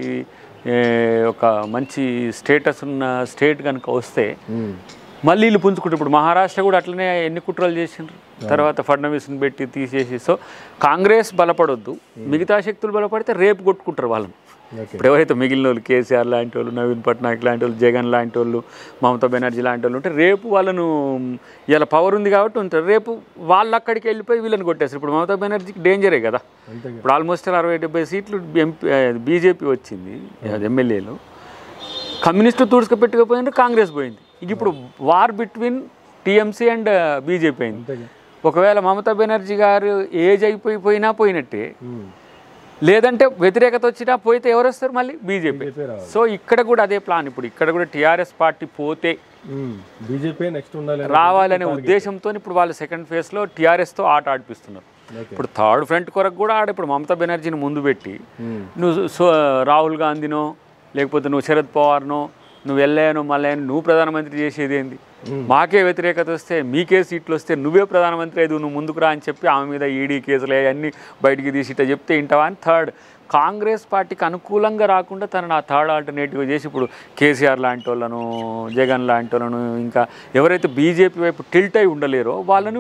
ఏ, ఒక మంచి స్టేటస్ ఉన్న స్టేట్ కనుక వస్తే మళ్ళీ వీళ్ళు పుంజుకుంటారు ఇప్పుడు మహారాష్ట్ర కూడా అట్లనే ఎన్ని కుట్రలు చేసిండ్రు తర్వాత ఫడ్నవీస్ని పెట్టి తీసేసి సో కాంగ్రెస్ బలపడొద్దు మిగతా శక్తులు బలపడితే రేపు కొట్టుకుంటారు వాళ్ళని ఇప్పుడు ఎవరైతే మిగిలిన వాళ్ళు కేసీఆర్ లాంటి వాళ్ళు నవీన్ పట్నాయక్ లాంటి వాళ్ళు జగన్ లాంటి వాళ్ళు మమతా బెనర్జీ లాంటి వాళ్ళు ఉంటే రేపు వాళ్ళను ఇలా పవర్ ఉంది కాబట్టి ఉంటారు రేపు వాళ్ళు అక్కడికి వెళ్ళిపోయి వీళ్ళని కొట్టేస్తారు ఇప్పుడు మమతా బెనర్జీకి డేంజరే కదా ఇప్పుడు ఆల్మోస్ట్ అరవై డెబ్బై సీట్లు ఎంపీ బీజేపీ వచ్చింది ఎమ్మెల్యేలు కమ్యూనిస్టు తుడుచుకుపెట్టుకుపోయింది కాంగ్రెస్ పోయింది ఇక ఇప్పుడు war between TMC and BJP అయింది ఒకవేళ మమతా బెనర్జీ గారు ఏజ్ అయిపోయి పోయినా పోయినట్టే లేదంటే వ్యతిరేకత వచ్చినా పోతే ఎవరు వస్తారు మళ్ళీ బీజేపీ సో ఇక్కడ కూడా అదే ప్లాన్ ఇప్పుడు ఇక్కడ కూడా టీఆర్ఎస్ పార్టీ పోతే బీజేపీ నెక్స్ట్ ఉండాలి రావాలనే ఉద్దేశంతో ఇప్పుడు వాళ్ళు సెకండ్ ఫేజ్లో టీఆర్ఎస్తో ఆట ఆడిపిస్తున్నారు ఇప్పుడు థర్డ్ ఫ్రంట్ కొరకు కూడా ఆడ ఇప్పుడు మమతా బెనర్జీని ముందు పెట్టి నువ్వు సో రాహుల్ గాంధీనో లేకపోతే నువ్వు శరద్ పవార్నో నువ్వు వెళ్ళాను మళ్ళీ నువ్వు ప్రధానమంత్రి చేసేది ఏంది మాకే వ్యతిరేకత వస్తే మీకే సీట్లు వస్తే నువ్వే ప్రధానమంత్రి అయితే నువ్వు ముందుకు రా అని చెప్పి ఆమె మీద ఈడీ కేసులు అవన్నీ బయటికి తీసి ఇట్లా చెప్తే ఇంటవా అని థర్డ్ కాంగ్రెస్ పార్టీకి అనుకూలంగా రాకుండా తనను ఆ థర్డ్ ఆల్టర్నేటివ్ చేసి ఇప్పుడు కేసీఆర్ లాంటి వాళ్ళను జగన్ లాంటి వాళ్ళను ఇంకా ఎవరైతే బీజేపీ వైపు టిల్ట్ అయి ఉండలేరో వాళ్ళను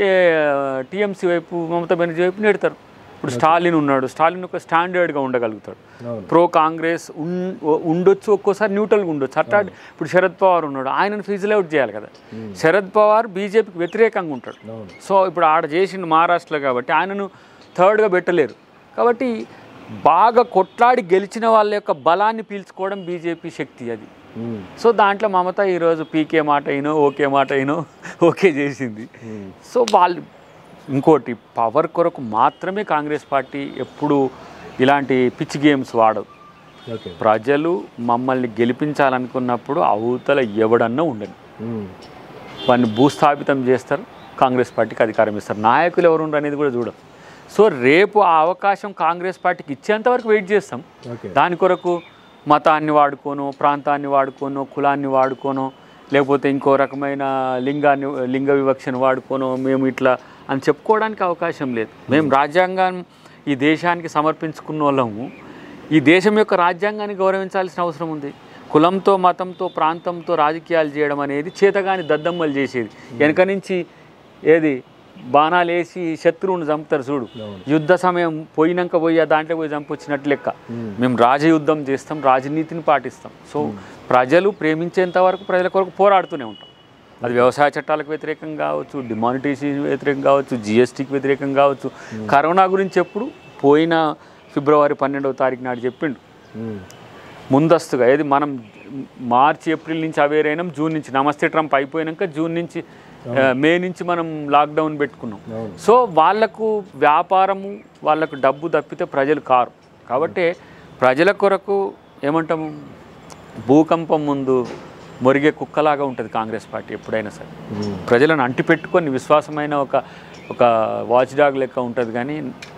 టీఎంసీ వైపు మమతా బెనర్జీ వైపు నెడతారు ఇప్పుడు స్టాలిన్ ఉన్నాడు స్టాలిన్ ఒక స్టాండర్డ్గా ఉండగలుగుతాడు ప్రో కాంగ్రెస్ ఉన్- ఉండొచ్చు ఒక్కోసారి న్యూట్రల్గా ఉండొచ్చు అట్లా ఇప్పుడు శరద్ పవార్ ఉన్నాడు ఆయనను ఫిజిల్ అవుట్ చేయాలి కదా శరద్ పవార్ బీజేపీకి వ్యతిరేకంగా ఉంటాడు సో ఇప్పుడు ఆడ చేసిండు మహారాష్ట్రలో కాబట్టి ఆయనను థర్డ్గా పెట్టలేరు కాబట్టి బాగా కొట్లాడి గెలిచిన వాళ్ళ యొక్క బలాన్ని పీల్చుకోవడం బీజేపీ శక్తి అది సో దాంట్లో మమత ఈరోజు పీకే మాట అయినో ఓకే మాట అయినో ఓకే చేసింది సో వాళ్ళు ఇంకోటి పవర్ కొరకు మాత్రమే కాంగ్రెస్ పార్టీ ఎప్పుడు ఇలాంటి పిచ్ గేమ్స్ వాడదు ఓకే ప్రజలు మమ్మల్ని గెలిపించాలనుకున్నప్పుడు అవతల ఎవడన్నా ఉండదు వాడిని భూస్థాపితం చేస్తారు కాంగ్రెస్ పార్టీకి అధికారం ఇస్తారు నాయకులు ఎవరు ఉండరు అనేది కూడా చూడం సో రేపు ఆ అవకాశం కాంగ్రెస్ పార్టీకి ఇచ్చేంత వరకు వెయిట్ చేస్తాం ఓకే దాని కొరకు మతాన్ని వాడుకోను ప్రాంతాన్ని వాడుకోను కులాన్ని వాడుకోను లేకపోతే ఇంకో రకమైన లింగాన్ని లింగ వివక్షను వాడుకోను మేము ఇట్లా అని చెప్పుకోవడానికి అవకాశం లేదు మేము రాజ్యాంగం ఈ దేశానికి సమర్పించుకున్న వాళ్ళము ఈ దేశం యొక్క రాజ్యాంగాన్ని గౌరవించాల్సిన అవసరం ఉంది కులంతో మతంతో ప్రాంతంతో రాజకీయాలు చేయడం అనేది చేతగాని దద్దమ్మలు చేసేది వెనక నుంచి ఏది బాణాలు వేసి శత్రువుని చంపుతారు చూడు యుద్ధ సమయం పోయినాక పోయి ఆ దాంట్లో పోయి చంపొచ్చినట్టు లెక్క మేము రాజయుద్ధం చేస్తాం రాజనీతిని పాటిస్తాం సో ప్రజలు ప్రేమించేంత వరకు ప్రజల కొరకు పోరాడుతూనే ఉంటాం అది వ్యవసాయ చట్టాలకు వ్యతిరేకం కావచ్చు డిమానిటైజేషన్ వ్యతిరేకం కావచ్చు జిఎస్టీకి వ్యతిరేకం కావచ్చు కరోనా గురించి ఎప్పుడు పోయిన ఫిబ్రవరి పన్నెండవ తారీఖు నాడు చెప్పిండు ముందస్తుగా ఏది మనం మార్చి ఏప్రిల్ నుంచి అవేర్ అయినాం జూన్ నుంచి నమస్తే ట్రంప్ అయిపోయినాక జూన్ నుంచి ఆ, మే నుంచి మనం లాక్డౌన్ పెట్టుకున్నాం సో వాళ్లకు వ్యాపారము వాళ్ళకు డబ్బు తప్పితే ప్రజలు కారు కాబట్టి ప్రజల కొరకు ఏమంటాము భూకంపం ముందు మొరిగే కుక్కలాగా ఉంటుంది కాంగ్రెస్ పార్టీ ఎప్పుడైనా సరే ప్రజలను అంటిపెట్టుకొని విశ్వాసమైన ఒక ఒక వాచ్ డాగ్ లెక్క ఉంటుంది కానీ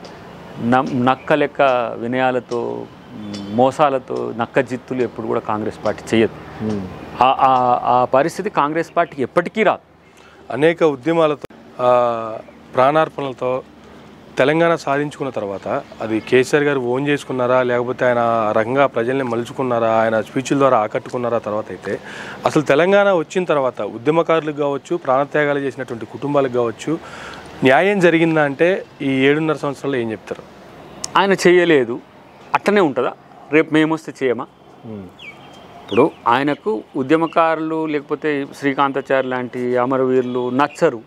నమ్- నక్క లెక్క వినయాలతో మ్, మోసాలతో నక్క జిత్తులు ఎప్పుడు కూడా కాంగ్రెస్ పార్టీ చేయదు ఆ- ఆ- ఆ పరిస్థితి కాంగ్రెస్ పార్టీకి ఎప్పటికీ రాదు అనేక ఉద్యమాలతో ఆ, ప్రాణార్పణలతో తెలంగాణ సాధించుకున్న తర్వాత అది కేసీఆర్ గారు ఓన్ చేసుకున్నారా లేకపోతే ఆయన ఆ రకంగా ప్రజల్ని మలుచుకున్నారా ఆయన స్పీచ్ల ద్వారా ఆకట్టుకున్నారా తర్వాత అయితే అసలు తెలంగాణ వచ్చిన తర్వాత ఉద్యమకారులకు కావచ్చు ప్రాణత్యాగాలు చేసినటువంటి కుటుంబాలకు కావచ్చు న్యాయం జరిగిందా అంటే ఈ ఏడున్నర సంవత్సరాల్లో ఏం చెప్తారు ఆయన చేయలేదు అట్టనే ఉంటుందా రేపు మేము వస్తే చేయమా ఇప్పుడు ఆయనకు ఉద్యమకారులు లేకపోతే శ్రీకాంతాచారి లాంటి అమరవీరులు నచ్చరు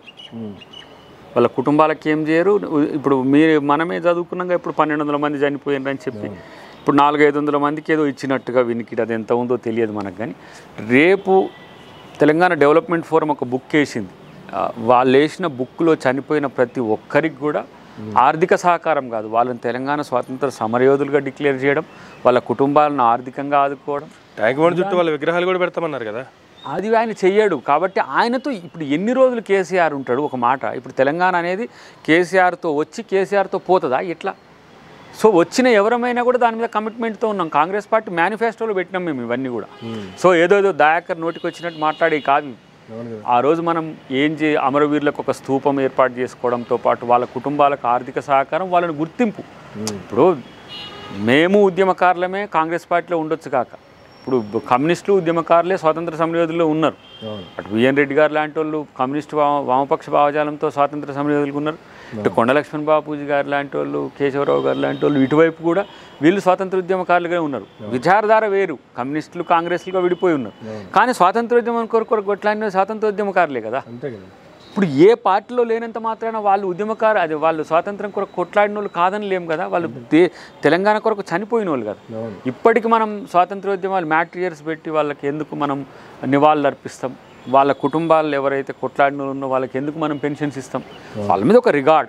వాళ్ళ కుటుంబాలకు ఏం చేయరు ఇప్పుడు మీరు మనమే చదువుకున్నాక ఇప్పుడు పన్నెండు వందల మంది చనిపోయారు అని చెప్పి ఇప్పుడు నాలుగైదు వందల మందికి ఏదో ఇచ్చినట్టుగా వినికి అది ఎంత ఉందో తెలియదు మనకు కానీ రేపు తెలంగాణ డెవలప్మెంట్ ఫోరం ఒక బుక్ వేసింది ఆ, వాళ్ళు వేసిన బుక్లో చనిపోయిన ప్రతి ఒక్కరికి కూడా ఆర్థిక సహకారం కాదు వాళ్ళని తెలంగాణ స్వాతంత్ర సమరయోధులుగా డిక్లేర్ చేయడం వాళ్ళ కుటుంబాలను ఆర్థికంగా ఆదుకోవడం ట్యాంక్ బండ్ చుట్టూ వాళ్ళ విగ్రహాలు కూడా పెడతామన్నారు కదా అది ఆయన చెయ్యడు కాబట్టి ఆయనతో ఇప్పుడు ఎన్ని రోజులు కేసీఆర్ ఉంటాడు ఒక మాట ఇప్పుడు తెలంగాణ అనేది కేసీఆర్తో వచ్చి కేసీఆర్తో పోతుందా ఎట్లా సో వచ్చిన ఎవరమైనా కూడా దాని మీద కమిట్మెంట్తో ఉన్నాం కాంగ్రెస్ పార్టీ మేనిఫెస్టోలో పెట్టినాం మేము ఇవన్నీ కూడా సో ఏదో ఏదో దయాకర్ నోటికి వచ్చినట్టు మాట్లాడే కాదు ఆ రోజు మనం ఏం చే అమరవీరులకు ఒక స్తూపం ఏర్పాటు చేసుకోవడంతో పాటు వాళ్ళ కుటుంబాలకు ఆర్థిక సహకారం వాళ్ళని గుర్తింపు ఇప్పుడు మేము ఉద్యమకారులమే కాంగ్రెస్ పార్టీలో ఉండొచ్చు కాక ఇప్పుడు కమ్యూనిస్టులు ఉద్యమకారులే స్వాతంత్ర సమరయోధుల్లో ఉన్నారు అటు విఎన్ రెడ్డి గారు లాంటి వాళ్ళు కమ్యూనిస్ట్ వామ- వామపక్ష భావజాలంతో స్వాతంత్ర సమరయోధులు ఉన్నారు ఇటు కొండ లక్ష్మణ్ బాపూజీ గారు లాంటి వాళ్ళు కేశవరావు గారు లాంటి వాళ్ళు ఇటువైపు కూడా వీళ్ళు స్వాతంత్ర ఉద్యమకారులుగా ఉన్నారు విచారధార వేరు కమ్యూనిస్టులు కాంగ్రెస్లుగా విడిపోయి ఉన్నారు కానీ స్వాతంత్రోద్యమం కొరకు కొరకు కొట్లాడిన స్వాతంత్రోద్యమకారులే కదా అంతే కదా ఇప్పుడు ఏ పార్టీలో లేనంత మాత్రాన వాళ్ళు ఉద్యమకారు అది వాళ్ళు స్వాతంత్రం కొరకు కొట్లాడిన వాళ్ళు కాదని లేం కదా వాళ్ళు దే తెలంగాణ కొరకు చనిపోయిన వాళ్ళు కదా ఇప్పటికి మనం స్వాతంత్రోద్యమాలు మ్యాట్రియర్స్ పెట్టి వాళ్ళకి ఎందుకు మనం నివాళులు అర్పిస్తాం వాళ్ళ కుటుంబాలు ఎవరైతే కొట్లాడిన వాళ్ళు ఉన్నో వాళ్ళకి ఎందుకు మనం పెన్షన్స్ ఇస్తాం వాళ్ళ మీద ఒక రిగార్డ్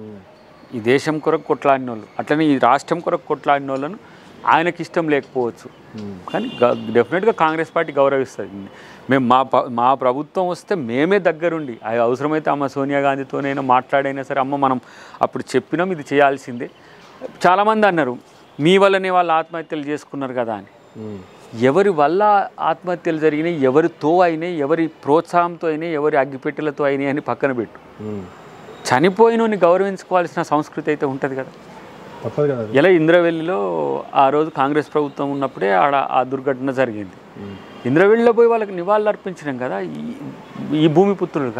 ఈ దేశం కొరకు కొట్లాడిన వాళ్ళు అట్లనే ఈ రాష్ట్రం కొరకు కొట్లాడిన వాళ్ళను ఆయనకి ఇష్టం లేకపోవచ్చు కానీ డెఫినెట్గా కాంగ్రెస్ పార్టీ గౌరవిస్తుంది మేము మా ప- మా ప్రభుత్వం వస్తే మేమే దగ్గరుండి అది అవసరమైతే అమ్మ సోనియా గాంధీతోనైనా మాట్లాడైనా సరే అమ్మ మనం అప్పుడు చెప్పినాం ఇది చేయాల్సిందే చాలామంది అన్నారు మీ వల్లనే వాళ్ళు ఆత్మహత్యలు చేసుకున్నారు కదా అని ఎవరి వల్ల ఆత్మహత్యలు జరిగినాయి ఎవరితో అయినాయి ఎవరి ప్రోత్సాహంతో అయినాయి ఎవరి అగ్గిపెట్టెలతో అయినాయి అని పక్కన పెట్టు చనిపోయినోని గౌరవించుకోవాల్సిన సంస్కృతి అయితే ఉంటుంది కదా తప్పదు కదా ఇలా ఇంద్రవెల్లిలో ఆ రోజు కాంగ్రెస్ ప్రభుత్వం ఉన్నప్పుడే ఆడ ఆ దుర్ఘటన జరిగింది ఇంద్రవెల్లిలో పోయి వాళ్ళకి నివాళులు అర్పించినాం కదా ఈ- ఈ భూమి పుత్రులుగా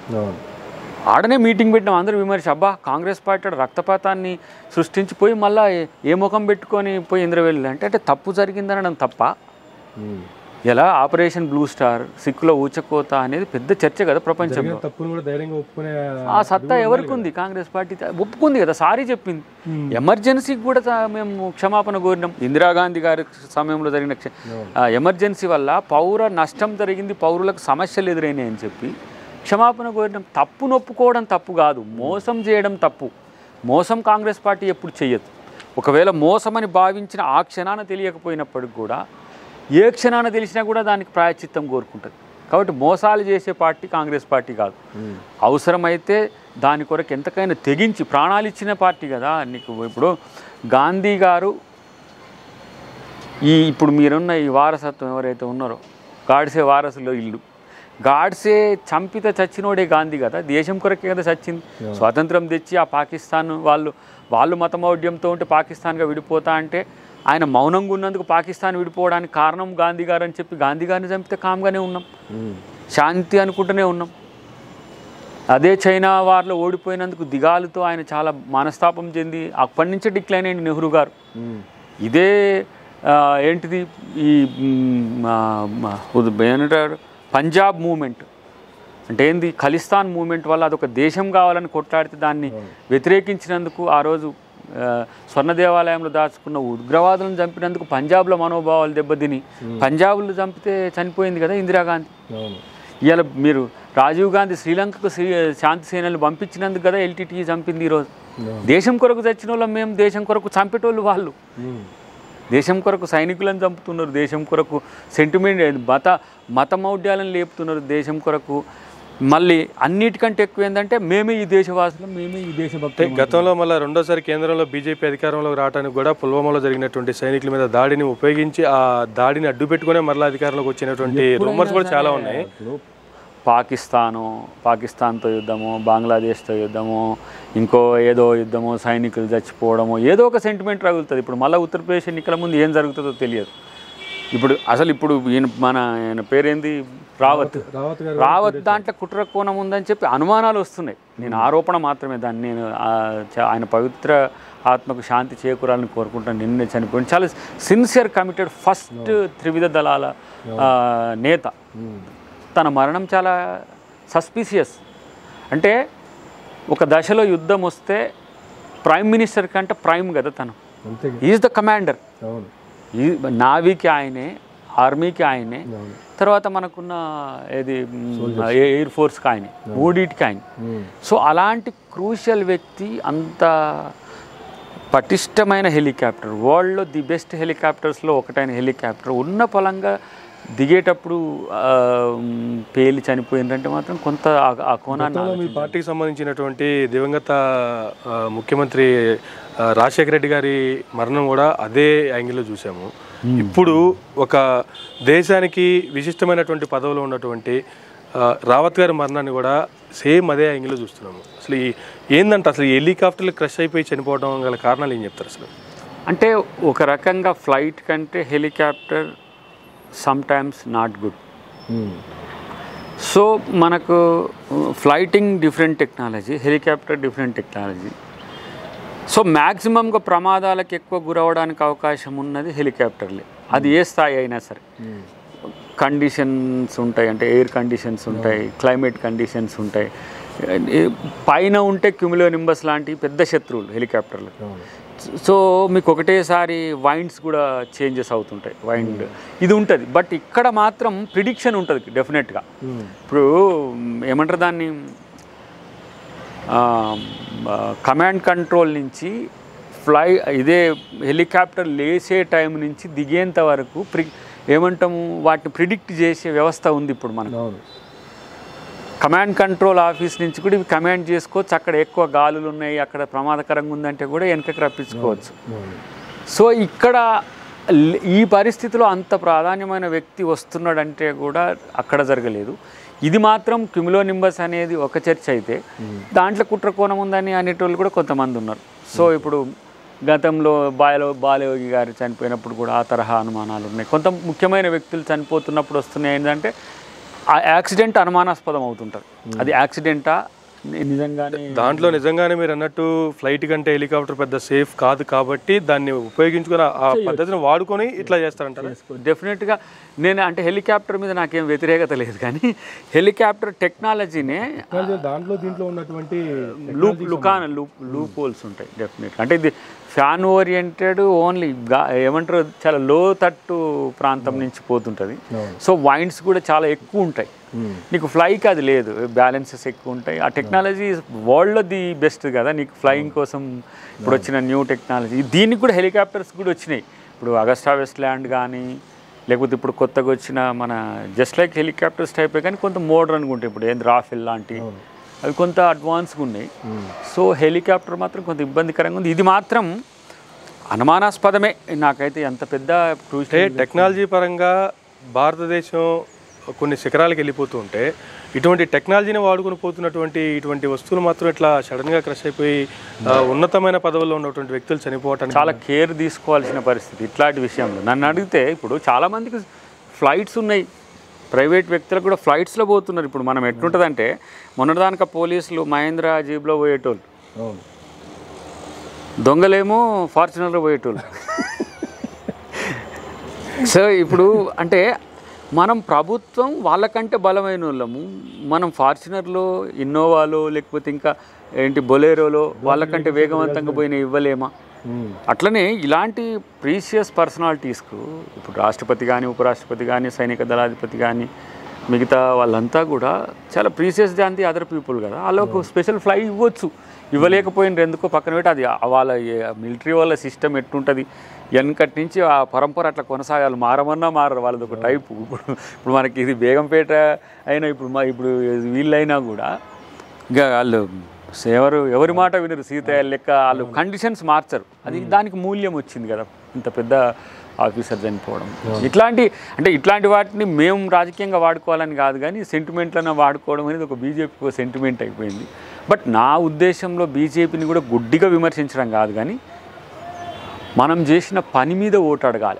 ఆడనే మీటింగ్ పెట్టినాం అందరూ విమర్శ అబ్బా కాంగ్రెస్ పార్టీ ఆడ రక్తపాతాన్ని సృష్టించిపోయి మళ్ళా ఏ- ఏ ముఖం పెట్టుకొని పోయి ఇంద్రవెల్లి అంటే అంటే తప్పు జరిగిందనడం తప్ప ఇలా ఆపరేషన్ బ్లూ స్టార్ సిక్కులో ఊచకోత అనేది పెద్ద చర్చ కదా ప్రపంచంలో తప్పును కూడా ధైర్యంగా ఒప్పుకునే ఆ సత్తా ఎవరికి ఉంది కాంగ్రెస్ పార్టీ త- ఒప్పుకుంది కదా సారీ చెప్పింది ఎమర్జెన్సీకి కూడా త- మేము క్షమాపణ కోరినాం ఇందిరాగాంధీ గారి సమయంలో జరిగిన క్ష- ఆ ఎమర్జెన్సీ వల్ల పౌర నష్టం జరిగింది పౌరులకు సమస్యలు ఎదురైనాయి అని చెప్పి క్షమాపణ కోరినాం తప్పు నొప్పుకోవడం తప్పు కాదు మోసం చేయడం తప్పు మోసం కాంగ్రెస్ పార్టీ ఎప్పుడు చెయ్యదు ఒకవేళ మోసమని భావించిన ఆ క్షణాన తెలియకపోయినప్పటికి కూడా ఏ క్షణాన తెలిసినా కూడా దానికి ప్రాయశ్చిత్తం కోరుకుంటుంది కాబట్టి మోసాలు చేసే పార్టీ కాంగ్రెస్ పార్టీ కాదు అవసరమైతే దాని కొరకు ఎంతకైనా తెగించి ప్రాణాలు ఇచ్చిన పార్టీ కదా నీకు ఇప్పుడు గాంధీ గారు ఈ ఇప్పుడు మీరున్న ఈ వారసత్వం ఎవరైతే ఉన్నారో గాడ్సే వారసులో ఇల్లు గాడ్సే చంపిత చచ్చినోడే గాంధీ కదా దేశం కొరకే కదా చచ్చింది స్వాతంత్రం తెచ్చి ఆ పాకిస్తాన్ వాళ్ళు వాళ్ళు మతమౌఢ్యంతో ఉంటే పాకిస్తాన్గా విడిపోతా అంటే ఆయన మౌనంగా ఉన్నందుకు పాకిస్తాన్ విడిపోవడానికి కారణం గాంధీ గారు అని చెప్పి గాంధీ గారిని చంపితే కామ్గానే ఉన్నాం శాంతి అనుకుంటూనే ఉన్నాం అదే చైనా వార్లో ఓడిపోయినందుకు దిగాలుతో ఆయన చాలా మనస్తాపం చెంది అప్పటి నుంచే డిక్లైన్ అయింది నెహ్రూ గారు ఇదే ఆ, ఏంటిది ఈ మ్, ఆ, మ, ఉద్- ఏమంటారు పంజాబ్ మూమెంట్ అంటే ఏంది ఖలిస్తాన్ మూమెంట్ వల్ల అదొక దేశం కావాలని కొట్లాడితే దాన్ని వ్యతిరేకించినందుకు ఆ రోజు ఆ, స్వర్ణ దేవాలయంలో దాచుకున్న ఉగ్రవాదులను చంపినందుకు పంజాబ్లో మనోభావాలు దెబ్బతిని పంజాబ్లో చంపితే చనిపోయింది కదా ఇందిరాగాంధీ ఇవాళ మీరు రాజీవ్ గాంధీ శ్రీలంకకు శ్రీ శాంతి సేనలు పంపించినందుకు కదా ఎల్టీటీ చంపింది ఈరోజు దేశం కొరకు చచ్చిన వాళ్ళం మేము దేశం కొరకు చంపేటోళ్ళు వాళ్ళు దేశం కొరకు సైనికులను చంపుతున్నారు దేశం కొరకు సెంటిమెంట్ మత మత మౌఢ్యాలను లేపుతున్నారు దేశం కొరకు మళ్ళీ అన్నిటికంటే ఎక్కువ ఏంటంటే మేమే ఈ దేశవాసులం మేమే ఈ దేశభక్తులు గతంలో మళ్ళీ రెండోసారి కేంద్రంలో బీజేపీ అధికారంలోకి రావడానికి కూడా పుల్వామాలో జరిగినటువంటి సైనికుల మీద దాడిని ఉపయోగించి ఆ దాడిని అడ్డు పెట్టుకునే మరలా అధికారంలోకి వచ్చినటువంటి రూమర్స్ కూడా చాలా ఉన్నాయి పాకిస్తాను పాకిస్తాన్తో యుద్ధము బంగ్లాదేశ్తో యుద్ధము ఇంకో ఏదో యుద్ధము సైనికులు చచ్చిపోవడము ఏదో ఒక సెంటిమెంట్ రగులుతుంది ఇప్పుడు మళ్ళీ ఉత్తరప్రదేశ్ ఎన్నికల ముందు ఏం జరుగుతుందో తెలియదు ఇప్పుడు అసలు ఇప్పుడు ఈయన మన ఆయన పేరేంది రావత్ రావత్ గారు రావత్ దాంట్లో కుట్ర కోణం ఉందని చెప్పి అనుమానాలు వస్తున్నాయి నేను ఆరోపణ మాత్రమే దాన్ని నేను ఆ, చ- ఆయన పవిత్ర ఆత్మకు శాంతి చేకూరాలని కోరుకుంటాను నిన్నే చనిపోయింది చాలా సిన్సియర్ కమిటెడ్ ఫస్ట్ త్రివిధ దళాల ఆ, నేత తన మరణం చాలా సస్పీసియస్ అంటే ఒక దశలో యుద్ధం వస్తే ప్రైమ్ మినిస్టర్ కంటే ప్రైమ్ కదా తను అంతే ఈజ్ ద కమాండర్ అవును ఈ నావీకి ఆయనే ఆర్మీకి ఆయనే అవును తర్వాత మనకున్న ఏది మ్, ఏ- ఎయిర్ ఫోర్స్కి ఆయనే మూడింటికి ఆయన సో అలాంటి క్రూషియల్ వ్యక్తి అంత పటిష్టమైన హెలికాప్టర్ వరల్డ్లో ది బెస్ట్ హెలికాప్టర్స్లో ఒకటైన హెలికాప్టర్ ఉన్న పొలంగా దిగేటప్పుడు ఆ, మ్, పేలి చనిపోయిందంటే మాత్రం కొంత ఆ- ఆ కోణాన్ని గతంలో మీ పార్టీకి సంబంధించినటువంటి దివంగత ఆ, ముఖ్యమంత్రి ఆ, రాజశేఖర రెడ్డి గారి మరణం కూడా అదే యాంగిల్లో చూసాము ఇప్పుడు ఒక దేశానికి విశిష్టమైనటువంటి పదవిలో ఉన్నటువంటి ఆ, రావత్ గారి మరణాన్ని కూడా సేమ్ అదే యాంగిల్లో చూస్తున్నాము అసలు ఈ ఏందంట అసలు ఈ హెలికాప్టర్లు క్రష్ అయిపోయి చనిపోవడం గల కారణాలు ఏం చెప్తారు అసలు అంటే ఒక రకంగా ఫ్లైట్ కంటే helicopter some times not good so మనకు flighting different technology helicopter different technology so మ్యాక్సిమంగా ప్రమాదాలకు ఎక్కువ గురవడానికి అవకాశం ఉన్నది హెలికాప్టర్లే అది ఏ స్థాయి అయినా సరే కండిషన్స్ ఉంటాయి అంటే ఎయిర్ కండిషన్స్ ఉంటాయి క్లైమేట్ కండిషన్స్ ఉంటాయి ఏ- పైన ఉంటే క్యూమిలో నింబస్ లాంటి పెద్ద శత్రువులు హెలికాప్టర్లు సో మీకు ఒకటేసారి వైండ్స్ కూడా చేంజెస్ అవుతుంటాయి వైండ్ ఇది ఉంటుంది బట్ ఇక్కడ మాత్రం ప్రిడిక్షన్ ఉంటుంది డెఫినెట్గా ఇప్పుడు మ్, ఏమంటారు దాన్ని కమాండ్ కంట్రోల్ నుంచి ఫ్లై ఇదే హెలికాప్టర్ లేసే టైం నుంచి దిగేంత వరకు ప్రి ఏమంటాము వాటిని ప్రిడిక్ట్ చేసే వ్యవస్థ ఉంది ఇప్పుడు మనకు అవును కమాండ్ కంట్రోల్ ఆఫీస్ నుంచి కూడా ఇవి కమాండ్ చేసుకోవచ్చు అక్కడ ఎక్కువ గాలులు ఉన్నాయి అక్కడ ప్రమాదకరంగా ఉందంటే కూడా వెనకకి రప్పించుకోవచ్చు సో ఇక్కడ ల్- ఈ పరిస్థితిలో అంత ప్రాధాన్యమైన వ్యక్తి వస్తున్నాడంటే కూడా అక్కడ జరగలేదు ఇది మాత్రం క్యుమిలో నింబస్ అనేది ఒక చర్చ అయితే దాంట్లో కుట్ర కోణం ఉందని అనేటోళ్ళు కూడా కొంతమంది ఉన్నారు సో ఇప్పుడు గతంలో బాలో బాలయోగి గారు చనిపోయినప్పుడు కూడా ఆ తరహా అనుమానాలు ఉన్నాయి కొంత ముఖ్యమైన వ్యక్తులు చనిపోతున్నప్పుడు వస్తున్నాయి ఏంటంటే ఆ యాక్సిడెంట్ అనుమానాస్పదం అవుతుంటారు అది యాక్సిడెంటా ని- నిజంగానే దాంట్లో నిజంగానే మీరు అన్నట్టు ఫ్లైట్ కంటే హెలికాప్టర్ పెద్ద సేఫ్ కాదు కాబట్టి దాన్ని ఉపయోగించుకుని ఆ- ఆ పద్ధతిని వాడుకొని ఇట్లా చేస్తారంటారు డెఫినెట్గా నేను అంటే హెలికాప్టర్ మీద నాకేం వ్యతిరేకత లేదు కానీ హెలికాప్టర్ టెక్నాలజీనే దాంట్లో దీంట్లో ఉన్నటువంటి లూప్ లుకాన్ లూప్ లూప్ హోల్స్ ఉంటాయి డెఫినెట్గా అంటే ఇది ఫ్యాన్ ఓరియంటెడ్ ఓన్లీ ఏమంటారు చాలా లో తట్టు ప్రాంతం నుంచి పోతుంటుంది సో వైండ్స్ కూడా చాలా ఎక్కువ ఉంటాయి నీకు ఫ్లైకి అది లేదు బ్యాలెన్సెస్ ఎక్కువ ఉంటాయి ఆ టెక్నాలజీ వరల్డ్లో ది బెస్ట్ కదా నీకు ఫ్లయింగ్ కోసం ఇప్పుడు వచ్చిన న్యూ టెక్నాలజీ దీనికి కూడా హెలికాప్టర్స్ కూడా వచ్చినాయి ఇప్పుడు అగస్టా వెస్ట్ ల్యాండ్ కానీ లేకపోతే ఇప్పుడు కొత్తగా వచ్చిన మన జస్ట్ లైక్ హెలికాప్టర్స్ టైపే కానీ కొంత మోడర్న్గా ఉంటాయి ఇప్పుడు ఏంది రాఫెల్ లాంటి అవి కొంత అడ్వాన్స్గా ఉన్నాయి సో హెలికాప్టర్ మాత్రం కొంత ఇబ్బందికరంగా ఉంది ఇది మాత్రం అనుమానాస్పదమే నాకైతే ఎంత పెద్ద అంటే crucial- టెక్నాలజీ పరంగా భారతదేశం కొన్ని శిఖరాలకు వెళ్ళిపోతూ ఉంటే ఇటువంటి టెక్నాలజీని వాడుకొని పోతున్నటువంటి ఇటువంటి వస్తువులు మాత్రం ఇట్లా సడన్గా క్రష్ అయిపోయి ఆ, ఉన్నతమైన పదవుల్లో ఉన్నటువంటి వ్యక్తులు చనిపోవటానికి చాలా కేర్ తీసుకోవాల్సిన పరిస్థితి ఇట్లాంటి విషయంలో నన్ను అడిగితే ఇప్పుడు చాలామందికి ఫ్లైట్స్ ఉన్నాయి ప్రైవేట్ వ్యక్తులకు కూడా ఫ్లైట్స్లో పోతున్నారు ఇప్పుడు మనం ఎట్లుంటుందంటే మొన్నటిదానిక పోలీసులు మహేంద్ర జీబ్లో పోయేటోళ్ళు అవును దొంగలేమో ఫార్చునర్లో పోయేటోళ్ళు సో ఇప్పుడు అంటే మనం ప్రభుత్వం వాళ్ళకంటే బలమైన వాళ్ళము మనం ఫార్చునర్లో ఇన్నోవాలో లేకపోతే ఇంకా ఏంటి బొలేరోలో వాళ్ళకంటే వేగవంతంగా పోయిన ఇవ్వలేమా అట్లనే ఇలాంటి ప్రీషియస్ పర్సనాలిటీస్కు ఇప్పుడు రాష్ట్రపతి కానీ ఉపరాష్ట్రపతి కానీ సైనిక దళాధిపతి కానీ మిగతా వాళ్ళంతా కూడా చాలా ప్రీషియస్ దాంది అదర్ పీపుల్ కదా వాళ్ళకు స్పెషల్ ఫ్లై ఇవ్వచ్చు ఇవ్వలేకపోయినరు ఎందుకో పక్కన పెట్టి అది ఆ వాళ్ళ మిలిటరీ వాళ్ళ సిస్టమ్ ఎట్టుంటుంది వెనకటి నుంచి ఆ పరంపర అట్లా కొనసాగాలి మారమన్నా మారరు వాళ్ళది ఒక టైపు ఇప్పుడు ఇప్పుడు మనకి ఇది బేగంపేట అయినా ఇప్పుడు మా ఇప్పుడు వీళ్ళైనా కూడా ఇంకా వాళ్ళు ఎవరు ఎవరి మాట వినరు సీతయ్య లెక్క వాళ్ళు కండిషన్స్ మార్చరు అది దానికి మూల్యం వచ్చింది కదా ఇంత పెద్ద ఆఫీసర్ చనిపోవడం ఇట్లాంటి అంటే ఇట్లాంటి వాటిని మేము రాజకీయంగా వాడుకోవాలని కాదు కానీ సెంటిమెంట్లను వాడుకోవడం అనేది ఒక బీజేపీ సెంటిమెంట్ అయిపోయింది బట్ నా ఉద్దేశంలో బీజేపీని కూడా గుడ్డిగా విమర్శించడం కాదు కానీ మనం చేసిన పని మీద ఓటు అడగాలి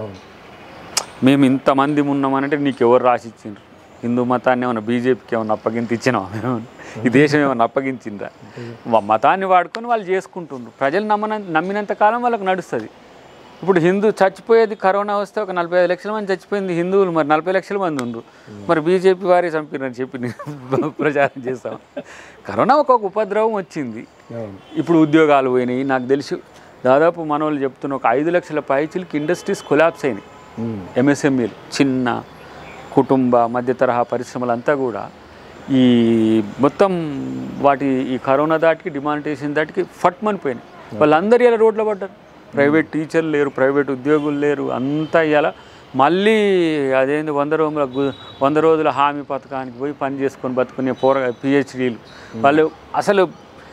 మేము ఇంతమంది ఉన్నామనంటే నీకు ఎవరు రాసిచ్చిండ్రు హిందూ మతాన్ని ఏమన్నా బీజేపీకి ఏమన్నా అప్పగింత ఇచ్చినావా మేము ఈ దేశం ఏమన్నా అప్పగించిందా వా- మతాన్ని వాడుకొని వాళ్ళు చేసుకుంటుండ్రు ప్రజలు నమ్మన నమ్మినంత కాలం వాళ్ళకి నడుస్తుంది ఇప్పుడు హిందూ చచ్చిపోయేది కరోనా వస్తే ఒక నలభై ఐదు లక్షల మంది చచ్చిపోయింది హిందువులు మరి నలభై లక్షల మంది ఉండ్రు మరి బీజేపీ వారే చంపిరని చెప్పి నేను ప్రచారం చేస్తాం కరోనా ఒక్కొక్క ఉపద్రవం వచ్చింది ఇప్పుడు ఉద్యోగాలు పోయినాయి నాకు తెలిసి దాదాపు మన వాళ్ళు చెప్తున్న ఒక ఐదు లక్షల పైచిలకి ఇండస్ట్రీస్ కొలాప్స్ అయినాయి ఎంఎస్ఎంఈలు చిన్న కుటుంబ మధ్య తరహా పరిశ్రమలంతా కూడా ఈ మొత్తం వాటి ఈ కరోనా దాటికి డిమానిటేషన్ దాటికి ఫట్ మనిపోయినాయి వాళ్ళందరూ ఇలా రోడ్లో పడ్డారు ప్రైవేట్ టీచర్లు లేరు ప్రైవేట్ ఉద్యోగులు లేరు అంతా ఇలా మళ్ళీ అదేంది వంద రోజుల గు- వంద రోజుల హామీ పథకానికి పోయి పని చేసుకొని బతుకునే పోర పిహెచ్డీలు వాళ్ళు అసలు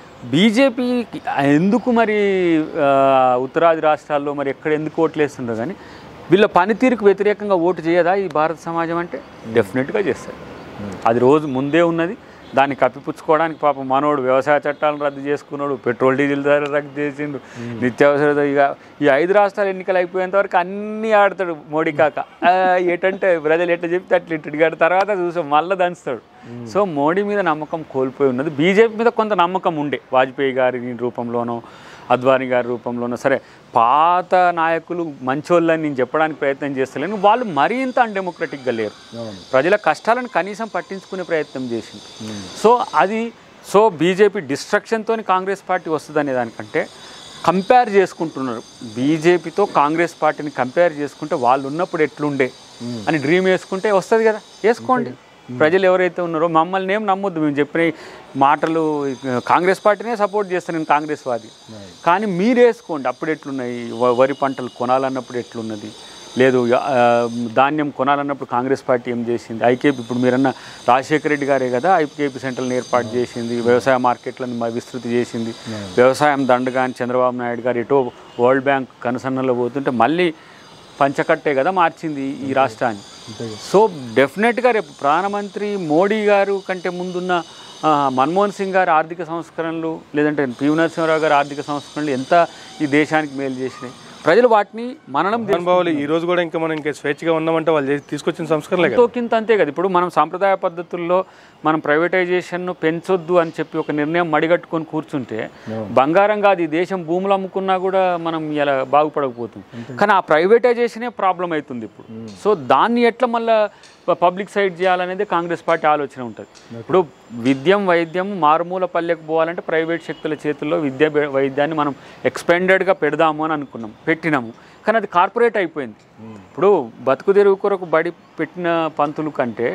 బీజేపీ ఎందుకు మరి ఆ, ఉత్తరాది రాష్ట్రాల్లో మరి ఎక్కడ ఎందుకు ఓట్లు వేస్తుండ్రో కానీ వీళ్ళ పనితీరుకు వ్యతిరేకంగా ఓటు చేయదా ఈ భారత సమాజం అంటే డెఫినెట్గా చేస్తారు అది రోజు ముందే ఉన్నది దాన్ని కప్పిపుచ్చుకోవడానికి పాపం మనోడు వ్యవసాయ చట్టాలను రద్దు చేసుకున్నాడు పెట్రోల్ డీజిల్ ధర రద్దు చేసిండు నిత్యావసర ధర ఇక ఈ ఐదు రాష్ట్రాలు ఎన్నికలు అయిపోయేంత వరకు అన్నీ ఆడతాడు మోడీ కాక ఆ, ఎటంటే ప్రజలు ఎట్లా చెప్తే అట్లా ఇటు గాడి తర్వాత చూసాం మళ్ళీ దంచుతాడు సో మోడీ మీద నమ్మకం కోల్పోయి ఉన్నది బీజేపీ మీద కొంత నమ్మకం ఉండే వాజ్పేయి గారి రూపంలోనో అద్వానీ గారి రూపంలోనో సరే పాత నాయకులు మంచోళ్ళని నేను చెప్పడానికి ప్రయత్నం చేస్తలేను వాళ్ళు మరీ ఇంత అన్డెమోక్రటిక్గా లేరు ప్రజల కష్టాలను కనీసం పట్టించుకునే ప్రయత్నం చేసింది సో అది సో బీజేపీ డిస్ట్రక్షన్తో కాంగ్రెస్ పార్టీ వస్తుందనే దానికంటే కంపేర్ చేసుకుంటున్నారు బీజేపీతో కాంగ్రెస్ పార్టీని కంపేర్ చేసుకుంటే వాళ్ళు ఉన్నప్పుడు ఎట్లుండే అని డ్రీమ్ వేసుకుంటే వస్తుంది కదా వేసుకోండి ప్రజలు ఎవరైతే ఉన్నారో మమ్మల్ని ఏం నమ్మొద్దు మేము చెప్పిన ఈ మాటలు కాంగ్రెస్ పార్టీనే సపోర్ట్ చేస్తాను నేను కాంగ్రెస్ వాది కానీ మీరు వేసుకోండి అప్పుడు ఎట్లున్నాయి వ- వరి పంటలు కొనాలన్నప్పుడు ఎట్లున్నది లేదు ఆ, ధాన్యం కొనాలన్నప్పుడు కాంగ్రెస్ పార్టీ ఏం చేసింది ఐకేపీ ఇప్పుడు మీరన్న రాజశేఖర రెడ్డి గారే కదా ఐకేపీ సెంటర్లను ఏర్పాటు చేసింది వ్యవసాయ మార్కెట్లను మ- విస్తృతి చేసింది వ్యవసాయం దండగా అని చంద్రబాబు నాయుడు గారు ఎటో వరల్డ్ బ్యాంక్ కనుసన్నలో పోతుంటే మళ్ళీ పంచకట్టే కదా మార్చింది ఈ రాష్ట్రాన్ని సో డెఫినెట్గా రేపు ప్రధానమంత్రి మోడీ గారు కంటే ముందున్న ఆ, మన్మోహన్ సింగ్ గారి ఆర్థిక సంస్కరణలు లేదంటే పివి నరసింహారావు గారి ఆర్థిక సంస్కరణలు ఎంత ఈ దేశానికి మేలు చేసినాయి ప్రజలు వాటిని మననం అనుభవాలు ఈ రోజు కూడా ఇంకా మనం ఇంకా స్వేచ్ఛగా ఉన్నామంటే వాళ్ళు చేసి తీసుకొచ్చిన సంస్కరణలే కదా ఎంతో కింత అంతే కదా ఇప్పుడు మనం సాంప్రదాయ పద్ధతుల్లో మనం ప్రైవేటైజేషన్ను పెంచొద్దు అని చెప్పి ఒక నిర్ణయం మడిగట్టుకొని కూర్చుంటే బంగారం కాదు ఈ దేశం భూములు అమ్ముకున్నా కూడా మనం ఇలా బాగుపడకపోతుంది కానీ ఆ ప్రైవేటైజేషనే ప్రాబ్లం అవుతుంది ఇప్పుడు సో దాన్ని ఎట్లా మళ్ళీ పబ్లిక్ సైడ్ చేయాలనేది కాంగ్రెస్ పార్టీ ఆలోచన ఉంటుంది ఇప్పుడు విద్యం వైద్యం మారుమూల పల్లెకు పోవాలంటే ప్రైవేట్ శక్తుల చేతుల్లో విద్య బె- వైద్యాన్ని మనం ఎక్స్పెండెడ్గా పెడదాము అని అనుకున్నాం పెట్టినాము కానీ అది కార్పొరేట్ అయిపోయింది ఇప్పుడు బతుకు తెరువు కొరకు బడి పెట్టిన పంతులు కంటే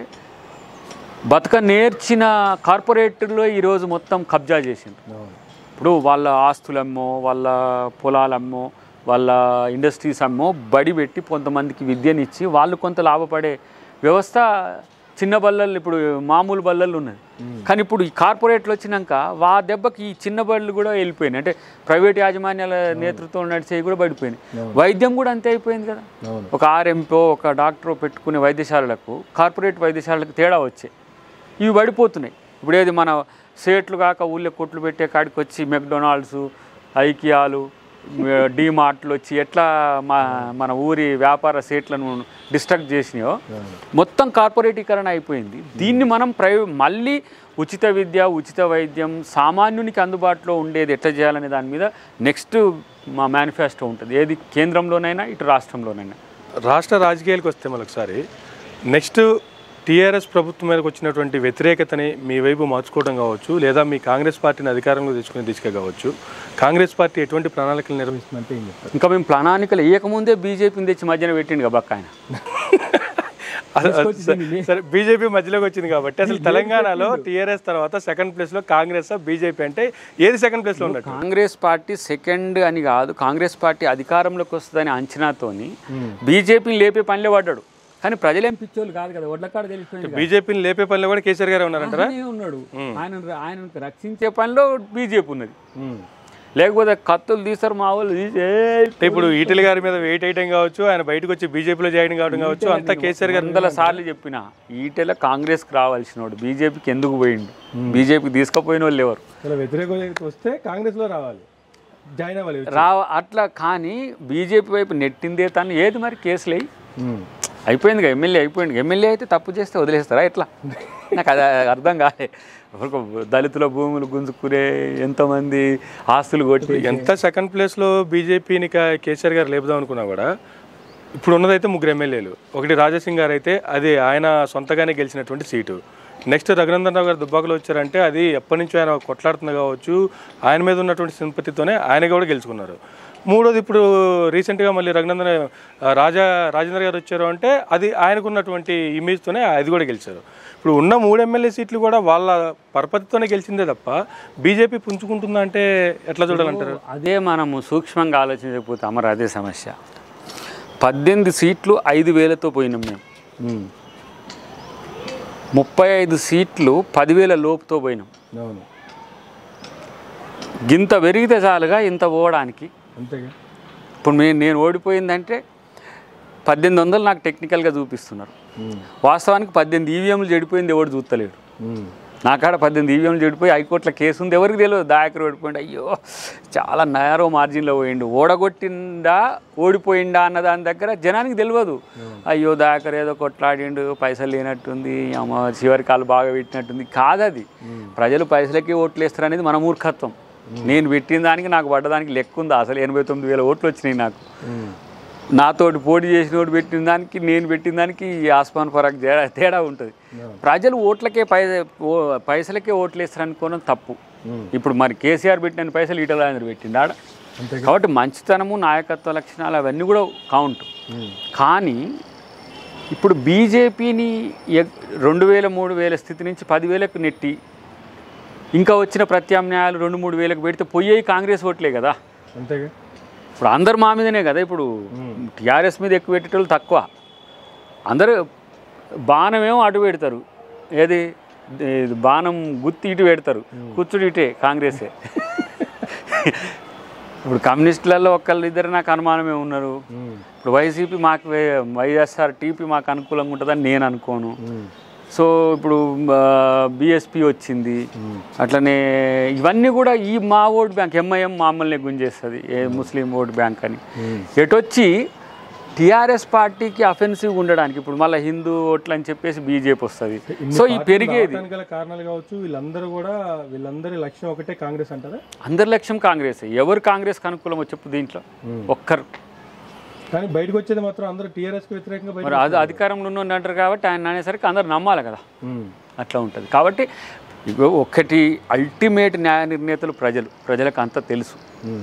బతక నేర్చిన కార్పొరేటర్లో ఈరోజు మొత్తం కబ్జా చేసింది ఇప్పుడు వాళ్ళ ఆస్తులమ్మో వాళ్ళ పొలాలమ్మో వాళ్ళ ఇండస్ట్రీస్ అమ్మో బడి పెట్టి కొంతమందికి విద్యనిచ్చి వాళ్ళు కొంత లాభపడే వ్యవస్థ చిన్న బల్లలు ఇప్పుడు మామూలు బల్లలు ఉన్నది కానీ ఇప్పుడు ఈ కార్పొరేట్లు వచ్చినాక వా దెబ్బకి ఈ చిన్న బళ్ళు కూడా వెళ్ళిపోయినాయి అంటే ప్రైవేట్ యాజమాన్యాల నేతృత్వం నడిచేవి కూడా పడిపోయినాయి వైద్యం కూడా అంతే అయిపోయింది కదా ఒక ఆర్ఎంపో ఒక డాక్టర్ పెట్టుకునే వైద్యశాలలకు కార్పొరేట్ వైద్యశాలలకు తేడా వచ్చాయి ఇవి పడిపోతున్నాయి ఇప్పుడు ఏది మన సేట్లు కాక ఊళ్ళో కొట్లు పెట్టే కాడికి వచ్చి మెక్డొనాల్డ్స్ ఐకియాలు డీమార్ట్లు వచ్చి ఎట్లా మా మన ఊరి వ్యాపార సేట్లను డిస్ట్రక్ట్ చేసినాయో మొత్తం కార్పొరేటీకరణ అయిపోయింది దీన్ని మనం ప్రై మళ్ళీ ఉచిత విద్య ఉచిత వైద్యం సామాన్యునికి అందుబాటులో ఉండేది ఎట్లా చేయాలనే దాని మీద నెక్స్ట్ మా మేనిఫెస్టో ఉంటుంది ఏది కేంద్రంలోనైనా ఇటు రాష్ట్రంలోనైనా రాష్ట్ర రాజకీయాలకు వస్తే మరొకసారి నెక్స్ట్ టీఆర్ఎస్ ప్రభుత్వం మీదకి వచ్చినటువంటి వ్యతిరేకతని మీ వైపు మార్చుకోవడం కావచ్చు లేదా మీ కాంగ్రెస్ పార్టీని అధికారంలో తెచ్చుకునే దిశగా కావచ్చు కాంగ్రెస్ పార్టీ ఎటువంటి ప్రణాళికలు నిర్వహిస్తుందంటే ఏం చెప్తారు ఇంకా మేము ప్రణాళికలు వేయకముందే బీజేపీని తెచ్చి మధ్యన పెట్టిండు కదా బక్క ఆయన అసలు- సరే బీజేపీ మధ్యలోకి వచ్చింది కాబట్టి అసలు తెలంగాణలో టీఆర్ఎస్ తర్వాత సెకండ్ ప్లేస్ లో కాంగ్రెస్ బీజేపీ అంటే ఏది సెకండ్ ప్లేస్ లో ఉన్నట్టు కాంగ్రెస్ పార్టీ సెకండ్ అని కాదు కాంగ్రెస్ పార్టీ అధికారంలోకి వస్తుందని అంచనాతోని బీజేపీని లేపే పనిలో పడ్డాడు కానీ ప్రజలేం పిచ్చోళ్ళు కాదు కదా ఒడ్లకాడ తెలిసిపోయింది బీజేపీని లేపే పనిలో కూడా కేసీఆర్ గారే ఉన్నారంటారా ఆయనే ఉన్నాడు ఆయన ఆయనను రక్షించే పనిలో బీజేపీ ఉన్నది లేకపోతే కత్తులు తీస్తారు మా వాళ్ళు తీసి "ఏయ్, అంటే ఇప్పుడు ఈటెల గారి మీద వెయిట్ వేయటం కావచ్చు ఆయన బయటకు వచ్చి బీజేపీలో జాయిన్ కావడం కావచ్చు అంతా కేసీఆర్ గారు వందల సార్లు చెప్పిన ఈటెల కాంగ్రెస్కి రావాల్సినోడు బీజేపీకి ఎందుకు పోయిండు బీజేపీకి తీసుకుపోయిన వాళ్ళు ఎవరు వ్యతిరేక వస్తే కాంగ్రెస్ లో రావాలి జాయిన్ అవ్వాలి రా అట్లా కానీ బీజేపీ వైపు నెట్టిందే తను ఏది మరి కేసులు అయ్యి అయిపోయింది ఎమ్మెల్యే అయిపోయింది ఎమ్మెల్యే అయితే తప్పు చేస్తే వదిలేస్తారా ఎట్లా నాకు అది అర్థం కాలే ఒక దళితుల భూములు గుంజుకునే ఎంతమంది ఆస్తులు కొట్టి ఎంత సెకండ్ ప్లేస్ లో బీజేపీని కా- కేసీఆర్ గారు లేపుదాం అనుకున్నా కూడా ఇప్పుడు ఉన్నదైతే ముగ్గురు ఎమ్మెల్యేలు ఒకటి రాజాసింగ్ గారు అయితే అది ఆయన సొంతగానే గెలిచినటువంటి సీటు నెక్స్ట్ రఘునందన్ రావు గారు దుబ్బాకలో వచ్చారంటే అది ఎప్పటి నుంచో ఆయన కొట్లాడుతుంది కావచ్చు ఆయన మీద ఉన్నటువంటి సింపతితోనే ఆయన కూడా గెలుచుకున్నారు మూడోది ఇప్పుడు రీసెంట్గా మళ్ళీ రఘునందన్ ఆ, రాజా రాజేంద్ర గారు వచ్చారు అంటే అది ఆయనకు ఉన్నటువంటి ఇమేజ్తోనే అది కూడా గెలిచారు ఇప్పుడు ఉన్న మూడు ఎమ్మెల్యే సీట్లు కూడా వాళ్ళ పరపతితోనే గెలిచిందే తప్ప బీజేపీ పుంజుకుంటుందా అంటే ఎట్లా చూడాలంటారు అదే మనము సూక్ష్మంగా ఆలోచించకపోతే అమర అదే సమస్య పద్దెనిమిది సీట్లు ఐదు వేలతో పోయినాం మేము ముప్పై ఐదు సీట్లు పదివేల లోపుతో పోయినాం అవును గింత పెరిగితే చాలుగా ఇంత పోవడానికి అంతేగా ఇప్పుడు నేను నేను ఓడిపోయిందంటే పద్దెనిమిది వందలు నాకు టెక్నికల్గా చూపిస్తున్నారు వాస్తవానికి పద్దెనిమిది ఈవీఎంలు చెడిపోయింది ఎవడు చూస్తలేడు నా కాడ పద్దెనిమిది ఈవీఎంలు చెడిపోయి హైకోర్టులో కేసు ఉంది ఎవరికి తెలియదు దాయకరు ఓడిపోయిండు అయ్యో చాలా నేరో మార్జిన్లో పోయిండు ఓడగొట్టిందా ఓడిపోయిందా అన్న దాని దగ్గర జనానికి తెలియదు అయ్యో దాయకర్ ఏదో కొట్లాడిండు పైసలు లేనట్టుంది అమ్మ చివరి కాలు బాగా పెట్టినట్టుంది కాదది ప్రజలు పైసలకి ఓట్లు వేస్తారు అనేది మన మూర్ఖత్వం నేను పెట్టిన దానికి నాకు పడ్డదానికి లెక్క ఉందా అసలు ఎనభై తొమ్మిది వేల ఓట్లు వచ్చినాయి నాకు నాతోటి పోటీ చేసినోడు పెట్టిన దానికి నేను పెట్టిన దానికి ఈ ఆస్మాన్ ఫరక్ తేడా తేడా ఉంటుంది ప్రజలు ఓట్లకే పై ఓ- పైసలకే ఓట్లు వేస్తారు అనుకోవడం తప్పు ఇప్పుడు మరి కేసీఆర్ పెట్టిన పైసలు ఈటల రాజేంద్ర పెట్టిండు ఆడ కాబట్టి మంచితనము నాయకత్వ లక్షణాలు అవన్నీ కూడా కౌంట్ కానీ ఇప్పుడు బీజేపీని రెండు వేల మూడు వేల స్థితి నుంచి పదివేలకు నెట్టి ఇంకా వచ్చిన ప్రత్యామ్నాయాలు రెండు మూడు వేలకు పెడితే పోయేవి కాంగ్రెస్ ఓట్లే కదా అంతేగా ఇప్పుడు అందరు మా మీదనే కదా ఇప్పుడు టీఆర్ఎస్ మీద ఎక్కువ పెట్టేటోళ్ళు తక్కువ అందరూ బాణమేమో అటు పెడతారు ఏది ఇది బాణం గుత్తి ఇటు పెడతారు కూర్చుడు ఇటే కాంగ్రెసే ఇప్పుడు కమ్యూనిస్టులలో ఒకళ్ళు ఇద్దరు నాకు అనుమానమే ఉన్నారు ఇప్పుడు వైసీపీ మాకు వే- వైఎస్ఆర్ టీపీ మాకు అనుకూలంగా ఉంటుందని నేను అనుకోను సో ఇప్పుడు బిఎస్పి వచ్చింది అట్లనే ఇవన్నీ కూడా ఈ మా ఓట్ బ్యాంక్ ఎంఐఎం మామల్ని గుంజేస్తుంది ఏ ముస్లిం ఓట్ బ్యాంక్ అని ఎటొచ్చి టీఆర్ఎస్ పార్టీకి అఫెన్సివ్ ఉండడానికి ఇప్పుడు మళ్ళీ హిందూ ఓట్లు అని చెప్పేసి బీజేపీ వస్తుంది సో ఈ పెరిగేది రావడానికి గల కారణాలు కావచ్చు వీళ్ళందరూ కూడా వీళ్ళందరి లక్ష్యం ఒకటే కాంగ్రెస్ అంటారా అందరి లక్ష్యం కాంగ్రెస్ ఎవరు కాంగ్రెస్కి అనుకూలమో చెప్పు దీంట్లో ఒక్కరు కానీ బయటకు వచ్చేది మాత్రం అందరూ టీఆర్ఎస్ కి వ్యతిరేకంగా బయట మరి అది అధికారంలో ఉన్న అంటారు కాబట్టి ఆయన అనేసరికి అందరు నమ్మాలి కదా అట్లా ఉంటుంది కాబట్టి ఇగో ఒక్కటి అల్టిమేట్ న్యాయ నిర్ణేతలు ప్రజలు ప్రజలకు అంతా తెలుసు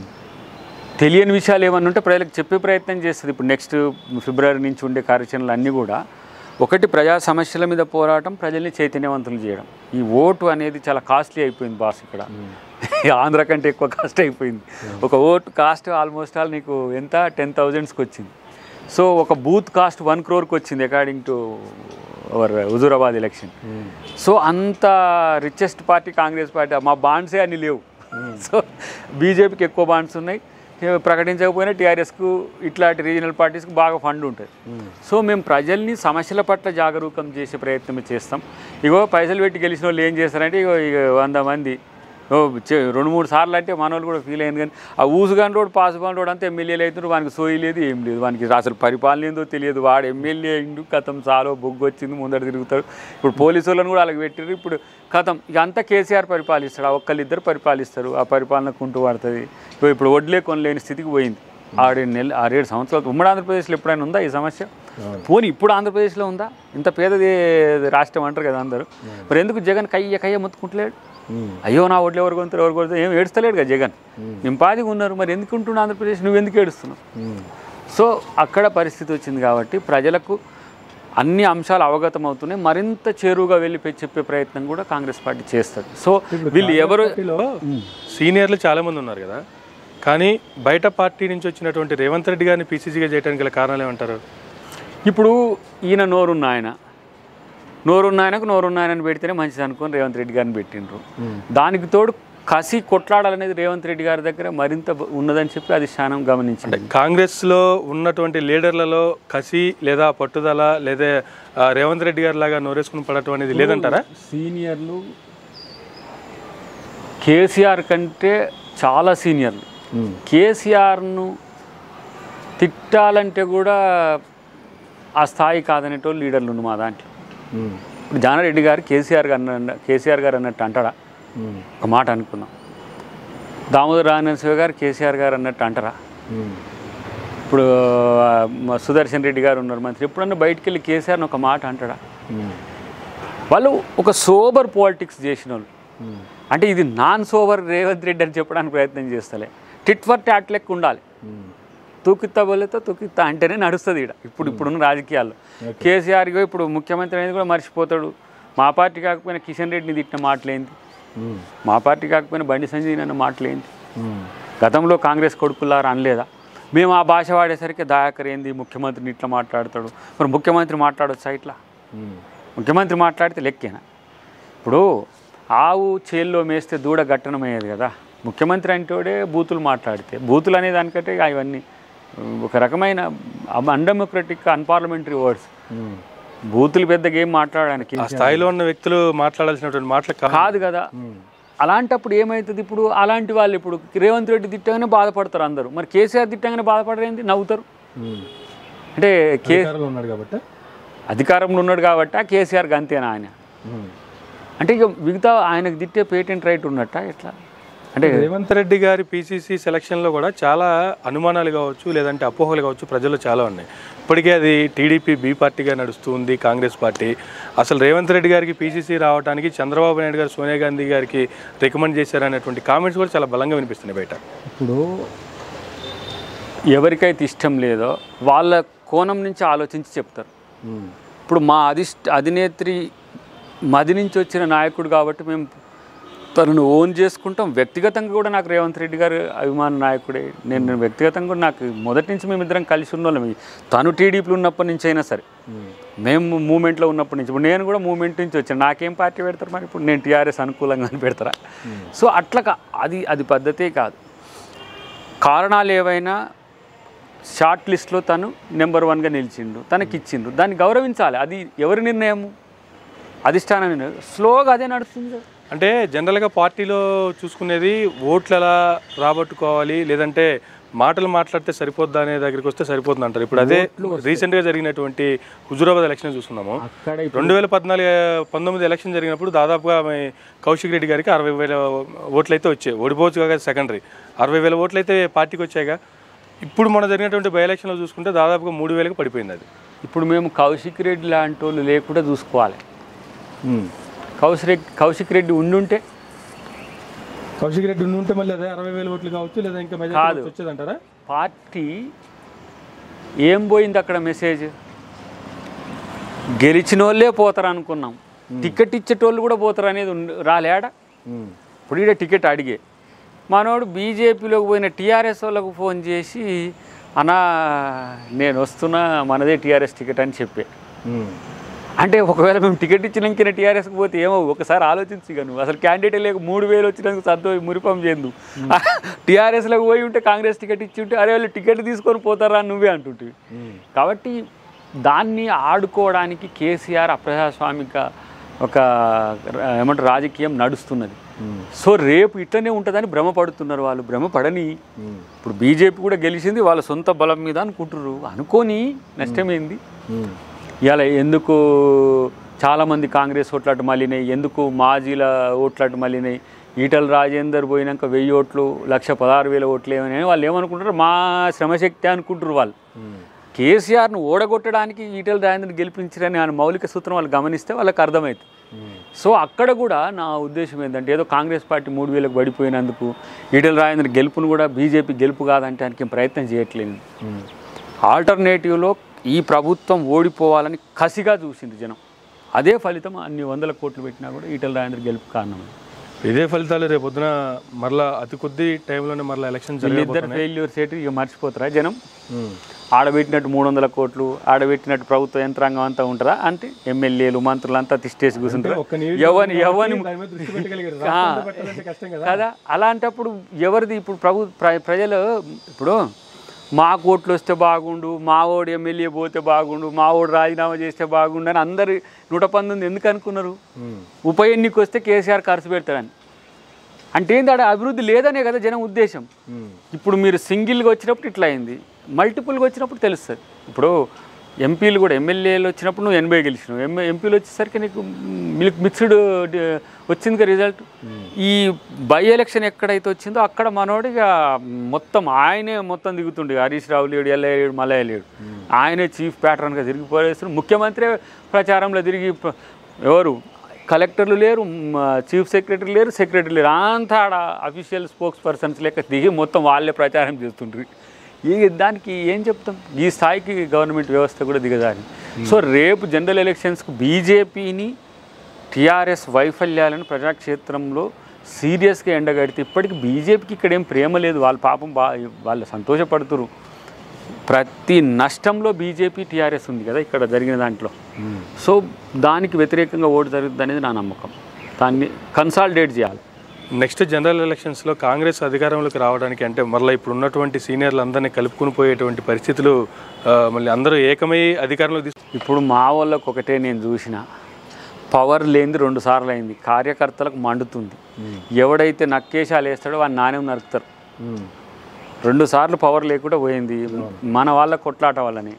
తెలియని విషయాలు ఏమన్నా ఉంటే ప్రజలకు చెప్పే ప్రయత్నం చేస్తుంది ఇప్పుడు నెక్స్ట్ ఫిబ్రవరి నుంచి ఉండే కార్యాచరణలు అన్నీ కూడా ఒకటి ప్రజా సమస్యల మీద పోరాటం ప్రజల్ని చైతన్యవంతులు చేయడం ఈ ఓటు అనేది చాలా కాస్ట్లీ అయిపోయింది బాస్ ఇక్కడ ఆంధ్ర కంటే ఎక్కువ కాస్ట్ అయిపోయింది ఒక ఓటు కాస్ట్ ఆల్మోస్ట్ ఆల్ నీకు ఎంత టెన్ థౌజండ్స్కి వచ్చింది సో ఒక బూత్ కాస్ట్ వన్ క్రోర్కి వచ్చింది according to our Huzurabad election so అంత రిచెస్ట్ పార్టీ కాంగ్రెస్ పార్టీ మా బాండ్సే అన్ని లేవు సో బీజేపీకి ఎక్కువ బాండ్స్ ఉన్నాయి ఏ ప్రకటించకపోయినా టీఆర్ఎస్కు ఇట్లాంటి రీజనల్ పార్టీస్కి బాగా ఫండ్ ఉంటుంది సో మేము ప్రజల్ని సమస్యల పట్ల జాగరూకం చేసే ప్రయత్నం చేస్తాం ఇగో పైసలు పెట్టి గెలిచిన వాళ్ళు ఏం చేస్తారంటే ఇగో ఇక వంద మంది ఓ చే- రెండు మూడు సార్లు అంటే మన వాళ్ళు కూడా ఫీల్ అయింది కానీ ఆ ఊసుగాని రోడ్ పాసుగాని రోడ్ అంతా ఎమ్మెల్యేలు అవుతున్నారు వానికి సోయి లేదు ఏం లేదు వానికి అసలు పరిపాలన ఏందో తెలియదు వాడు ఎమ్మెల్యే అయిండు కథం చాలా బొగ్గు వచ్చింది ముందర తిరుగుతాడు ఇప్పుడు పోలీసు వాళ్ళని కూడా అలాగ పెట్టారు ఇప్పుడు కథం ఇక అంతా కేసీఆర్ పరిపాలిస్తాడు ఆ ఒక్కళ్ళిద్దరు పరిపాలిస్తారు ఆ పరిపాలన కుంటూ పడుతుంది ఇగో ఇప్పుడు వడ్లే కొనలేని స్థితికి పోయింది ఆరేడు నెలలు ఆరేడు సంవత్సరాలు ఉమ్మడి ఆంధ్రప్రదేశ్లో ఎప్పుడైనా ఉందా ఈ సమస్య పోనీ ఇప్పుడు ఆంధ్రప్రదేశ్లో ఉందా ఇంత పేదది రాష్ట్రం అంటారు కదా అందరూ మరి ఎందుకు జగన్ కయ్య కయ్య మొత్తుకుంటలేడు అయ్యో నా ఓట్లు ఎవరు కొంటారు ఎవరు కొంటారు ఏం ఏడుస్తలేడు కదా జగన్ నింపాదిగా ఉన్నారు మరి ఎందుకు ఉంటున్నా ఆంధ్రప్రదేశ్ నువ్వు ఎందుకు ఏడుస్తున్నావు సో అక్కడ పరిస్థితి వచ్చింది కాబట్టి ప్రజలకు అన్ని అంశాలు అవగతం అవుతున్నాయి మరింత చేరువుగా వెళ్ళి పె- చెప్పే ప్రయత్నం కూడా కాంగ్రెస్ పార్టీ చేస్తుంది సో వీళ్ళు ఎవరు పార్టీలో సీనియర్లు చాలా మంది ఉన్నారు కదా కానీ బయట పార్టీ నుంచి వచ్చినటువంటి రేవంత్ రెడ్డి గారిని పీసీసీగా చేయడానికి గల కారణాలు ఏమంటారు ఇప్పుడు ఈయన నోరున్న ఆయన నోరున్న ఆయనకు నోరున్న ఆయనను పెడితేనే మంచిది అనుకొని రేవంత్ రెడ్డి గారిని పెట్టిండ్రు దానికి తోడు కసి కొట్లాడాలనేది రేవంత్ రెడ్డి గారి దగ్గర మరింత బ- ఉన్నదని చెప్పి అది శానం గమనించింది కాంగ్రెస్లో ఉన్నటువంటి లీడర్లలో కసి లేదా పట్టుదల లేదా ఆ, రేవంత్ రెడ్డి గారి లాగా నోరేసుకుని పడటం అనేది లేదంటారా సీనియర్లు కేసీఆర్ కంటే చాలా సీనియర్లు కేసీఆర్ను తిట్టాలంటే కూడా ఆ స్థాయి కాదనేటోళ్ళు లీడర్లు ఉన్న మా దాంట్లో ఇప్పుడు జానారెడ్డి గారు కేసీఆర్ గారు అన్న కేసీఆర్ గారు అన్నట్టు అంటారా ఒక మాట అనుకుందాం దామోదర రాజనరసింహ గారు కేసీఆర్ గారు అన్నట్టు అంటారా ఇప్పుడు ఆ, మా సుదర్శన్ రెడ్డి గారు ఉన్నారు మంత్రి ఎప్పుడన్నా బయటికి వెళ్ళి కేసీఆర్ని ఒక మాట అంటాడా వాళ్ళు ఒక సోబర్ పాలిటిక్స్ చేసిన వాళ్ళు అంటే ఇది నాన్ సోబర్ రేవంత్ రెడ్డి అని చెప్పడానికి ప్రయత్నం చేస్తలే టిట్ ఫర్ టాట్ లెక్క ఉండాలి తూకిత్తా బోలేతో తూకిత్తా అంటేనే నడుస్తుంది ఇక్కడ ఇప్పుడు ఇప్పుడున్న రాజకీయాల్లో కేసీఆర్ గా ఇప్పుడు ముఖ్యమంత్రి అనేది కూడా మర్చిపోతాడు మా పార్టీ కాకపోయినా కిషన్ రెడ్డిని తిట్టిన మాటలేంది మా పార్టీ కాకపోయినా బండి సంజయ్ అన్న మాటలేంది గతంలో కాంగ్రెస్ కొడుకులారా అనలేదా మేము ఆ భాష వాడేసరికి దయాకర్ ఏంది ముఖ్యమంత్రిని ఇట్లా మాట్లాడతాడు మరి ముఖ్యమంత్రి మాట్లాడొచ్చా ఇట్లా ముఖ్యమంత్రి మాట్లాడితే లెక్కేనా ఇప్పుడు ఆవు చేల్లో మేస్తే దూడ గట్టనమయ్యేది కదా ముఖ్యమంత్రి అంటోడే బూతులు మాట్లాడితే బూతులు అనే దానికంటే ఇక ఇవన్నీ ఒక రకమైన అన్డెమోక్రటిక్ అన్పార్లమెంటరీ వర్డ్స్ బూతులు పెద్దగా ఏం మాట్లాడడానికి ఆ స్థాయిలో ఉన్న వ్యక్తులు మాట్లాడాల్సినటువంటి మాటలు కాదు కాదు కదా అలాంటప్పుడు ఏమవుతుంది ఇప్పుడు అలాంటి వాళ్ళు ఇప్పుడు రేవంత్ రెడ్డి తిట్టగానే బాధపడతారు అందరూ మరి కేసీఆర్ తిట్టగానే బాధపడరేంది నవ్వుతారు అంటే కే ఉన్నాడు కాబట్టి అధికారంలో ఉన్నాడు కాబట్టి ఆ కేసీఆర్కి అంతేనా ఆయన అంటే ఇక మిగతా ఆయనకు తిట్టే పేటెంట్ రైట్ ఉన్నట్ట ఎట్లా అంటే రేవంత్ రెడ్డి గారి పీసీసీ సెలక్షన్లో కూడా చాలా అనుమానాలు కావచ్చు లేదంటే అపోహలు కావచ్చు ప్రజల్లో చాలా ఉన్నాయి ఇప్పటికే అది టీడీపీ బి పార్టీగా నడుస్తూ ఉంది కాంగ్రెస్ పార్టీ అసలు రేవంత్ రెడ్డి గారికి పీసీసీ రావడానికి చంద్రబాబు నాయుడు గారు సోనియా గాంధీ గారికి రికమెండ్ చేశారనేటువంటి కామెంట్స్ కూడా చాలా బలంగా వినిపిస్తున్నాయి బయట ఇప్పుడు ఎవరికైతే ఇష్టం లేదో వాళ్ళ కోణం నుంచి ఆలోచించి చెప్తారు ఇప్పుడు మా అధిష్ట అధినేత్రి మది నుంచి వచ్చిన నాయకుడు కాబట్టి మేము తనను ఓన్ చేసుకుంటాం వ్యక్తిగతంగా కూడా నాకు రేవంత్ రెడ్డి గారు అభిమాన నాయకుడే నేను నేను వ్యక్తిగతంగా కూడా నాకు మొదటి నుంచి మేమిద్దరం కలిసి ఉన్నోళ్ళం తను టీడీపీలో ఉన్నప్పటి నుంచి అయినా సరే మేము మూమెంట్లో ఉన్నప్పటి నుంచి ఇప్పుడు నేను కూడా మూమెంట్ నుంచి వచ్చాను నాకేం పార్టీ పెడతారు మరి ఇప్పుడు నేను టీఆర్ఎస్ అనుకూలంగా అని పెడతారా సో అట్లా కా- అది అది పద్ధతే కాదు కారణాలు ఏవైనా షార్ట్ లిస్ట్లో తను నెంబర్ వన్గా నిలిచిండు తనకి ఇచ్చిండు దాన్ని గౌరవించాలి అది ఎవరి నిర్ణయము అధిష్టాన నిర్ణయం స్లోగా అదే నడుస్తుంది కదా. అంటే జనరల్గా పార్టీలో చూసుకునేది ఓట్లు ఎలా రాబట్టుకోవాలి లేదంటే మాటలు మాట్లాడితే సరిపోద్దా అనే దగ్గరికి వస్తే సరిపోతుంది అంటారు ఇప్పుడు అదే రీసెంట్గా జరిగినటువంటి హుజురాబాద్ ఎలక్షన్ చూస్తున్నాము అక్కడ రెండు వేల పద్నాలుగు పంతొమ్మిది ఎలక్షన్ జరిగినప్పుడు దాదాపుగా ఆమె కౌశిక్ రెడ్డి గారికి అరవై వేల ఓట్లు అయితే వచ్చాయి ఓడిపోవచ్చు కాక సెకండరీ అరవై వేల ఓట్లు అయితే పార్టీకి వచ్చాయిగా ఇప్పుడు మన జరిగినటువంటి బై ఎలక్షన్లో చూసుకుంటే దాదాపుగా మూడు వేలకు పడిపోయింది అది ఇప్పుడు మేము కౌశిక్ రెడ్డి లాంటి వాళ్ళు లేకుండా చూసుకోవాలి కౌశిక్ రెడ్డి కౌశిక్ రెడ్డి ఉండుంటే కౌశిక్ రెడ్డి ఉంటే మళ్ళీ అదే అరవై వేల ఓట్లు కావచ్చు లేదా ఇంకా కాదు. వచ్చేదంటారా పార్టీ ఏం పోయింది అక్కడ మెసేజ్ గెలిచిన వాళ్ళే పోతారు అనుకున్నాం టికెట్ ఇచ్చేటోళ్ళు కూడా పోతారు అనేది ఉండ- రాలేడా ఇప్పుడు ఈడ టికెట్ అడిగే మనోడు బీజేపీలోకి పోయిన టీఆర్ఎస్ వాళ్ళకు ఫోన్ చేసి అన్నా నేను వస్తున్నా మనదే టీఆర్ఎస్ టికెట్ అని చెప్పే అంటే ఒకవేళ మేము టికెట్ ఇచ్చినాక టీఆర్ఎస్కి పోతే ఏమో ఒకసారి ఆలోచించి ఇక నువ్వు అసలు క్యాండిడేట్ లేక మూడు వేలు వచ్చినందుకు సంతోషం మురిపం చేయందు టీఆర్ఎస్లోకి పోయి ఉంటే కాంగ్రెస్ టికెట్ ఇచ్చి ఉంటే అరే వాళ్ళు టికెట్ తీసుకొని పోతారా అని నువ్వే అంటుంటివి కాబట్టి దాన్ని ఆడుకోవడానికి కేసీఆర్ అప్రజాస్వామిక ఒక ర- ఏమంటారు రాజకీయం నడుస్తున్నది సో రేపు ఇట్లనే ఉంటుందని భ్రమపడుతున్నారు వాళ్ళు భ్రమపడని ఇప్పుడు బీజేపీ కూడా గెలిచింది వాళ్ళ సొంత బలం మీద అనుకుంటున్నారు అనుకోని నష్టమైంది ఇవాళ ఎందుకు చాలామంది కాంగ్రెస్ ఓట్లాట మళ్ళీనాయి ఎందుకు మాజీల ఓట్లాట మళ్ళీనాయి ఈటల రాజేందర్ పోయినాక వెయ్యి ఓట్లు లక్ష పదహారు వేల ఓట్లు ఏమని వాళ్ళు ఏమనుకుంటారు మా శ్రమశక్తి అనుకుంటారు వాళ్ళు కేసీఆర్ను ఓడగొట్టడానికి ఈటల రాజేందర్ని గెలిపించారని ఆయన మౌలిక సూత్రం వాళ్ళు గమనిస్తే వాళ్ళకి అర్థమవుతుంది సో అక్కడ కూడా నా ఉద్దేశం ఏంటంటే ఏదో కాంగ్రెస్ పార్టీ మూడు వేలకు పడిపోయినందుకు ఈటల రాజేంద్ర గెలుపును కూడా బీజేపీ గెలుపు కాదంటే ఆయనకి ఏం ప్రయత్నం చేయట్లేదు ఆల్టర్నేటివ్లో ఈ ప్రభుత్వం ఓడిపోవాలని కసిగా చూసింది జనం అదే ఫలితం అన్ని వందల కోట్లు పెట్టినా కూడా ఈటల రాజేంద్ర గెలుపు కారణం ఇదే ఫలితాలు రేపు పొద్దున మరలా అతి కొద్ది టైంలోనే మరలా ఎలక్షన్ వీళ్ళిద్దరు జరగబోతున్నాయి ఫెయిల్యూర్స్ ఏంటి ఇక మర్చిపోతారా జనం ఆడబెట్టినట్టు మూడు వందల కోట్లు ఆడబెట్టినట్టు ప్రభుత్వ యంత్రాంగం అంతా ఉంటుందా అంటే ఎమ్మెల్యేలు మంత్రులు అంతా తిష్టేసి కూర్చుంటారు ఎవరిని ఎవరిని ఆ, కదా అలాంటప్పుడు ఎవరిది ఇప్పుడు ప్రభు ప్ర- ప్రజలు ఇప్పుడు మా కోట్లు వస్తే బాగుండు మా ఓడు ఎమ్మెల్యే పోతే బాగుండు మా ఓడు రాజీనామా చేస్తే బాగుండు అని అందరు నూట పంతొమ్మిది ఎందుకు అనుకున్నారు ఉప ఎన్నిక వస్తే కేసీఆర్ ఖర్చు పెడతాడని అంటే ఏంది ఆడ అభివృద్ధి లేదనే కదా జనం ఉద్దేశం ఇప్పుడు మీరు సింగిల్గా వచ్చినప్పుడు ఇట్లా అయింది మల్టిపుల్గా వచ్చినప్పుడు తెలుస్తుంది ఇప్పుడు ఎంపీలు కూడా ఎమ్మెల్యేలు వచ్చినప్పుడు నువ్వు ఎనభై గెలిచినావు ఎంఏ ఎంపీలు వచ్చేసరికి నీకు మిల్క్ మిక్స్డ్ వచ్చింది రిజల్ట్ ఈ బై ఎలక్షన్ ఎక్కడైతే వచ్చిందో అక్కడ మనోడిగా మొత్తం ఆయనే మొత్తం దిగుతుండే హరీష్ రావు లేడు ఎల్ల లేడు మలయ లేడు ఆయనే చీఫ్ ప్యాటర్న్గా తిరిగిపోయేస్తున్నాడు ముఖ్యమంత్రి ప్రచారంలో తిరిగి ప్ర- ఎవరు కలెక్టర్లు లేరు మ, చీఫ్ సెక్రటరీ లేరు సెక్రటరీ లేరు అంతా ఆడ అఫీషియల్ స్పోక్స్ పర్సన్స్ లెక్క దిగి మొత్తం వాళ్ళే ప్రచారం చేస్తుండ్రు ఈ దానికి ఏం చెప్తాం ఈ స్థాయికి గవర్నమెంట్ వ్యవస్థ కూడా దిగదారి సో రేపు జనరల్ ఎలక్షన్స్కు బీజేపీని టీఆర్ఎస్ వైఫల్యాలను ప్రజాక్షేత్రంలో సీరియస్గా ఎండగడితే ఇప్పటికి బీజేపీకి ఇక్కడ ఏం ప్రేమ లేదు వాళ్ళ పాపం బా వాళ్ళు సంతోషపడుతురు ప్రతి నష్టంలో బీజేపీ టీఆర్ఎస్ ఉంది కదా ఇక్కడ జరిగిన దాంట్లో సో దానికి వ్యతిరేకంగా ఓటు జరుగుతుంది అనేది నా నమ్మకం దాన్ని కన్సాలిడేట్ చేయాలి నెక్స్ట్ జనరల్ ఎలక్షన్స్లో కాంగ్రెస్ అధికారంలోకి రావడానికి అంటే మళ్ళీ ఇప్పుడు ఉన్నటువంటి సీనియర్లు అందరినీ కలుపుకుని పోయేటువంటి పరిస్థితులు ఆ, మళ్ళీ అందరూ ఏకమై అధికారంలోకి తీసుకు ఇప్పుడు మా వాళ్ళకు ఒకటే నేను చూసిన పవర్ లేనిది రెండు సార్లు అయింది కార్యకర్తలకు మండుతుంది ఎవడైతే నక్కేశాలు వేస్తాడో వాడిని నాణ్యం నరుకుతారు రెండు సార్లు పవర్ లేకుండా పోయింది మన వాళ్ళ కొట్లాట వల్లనే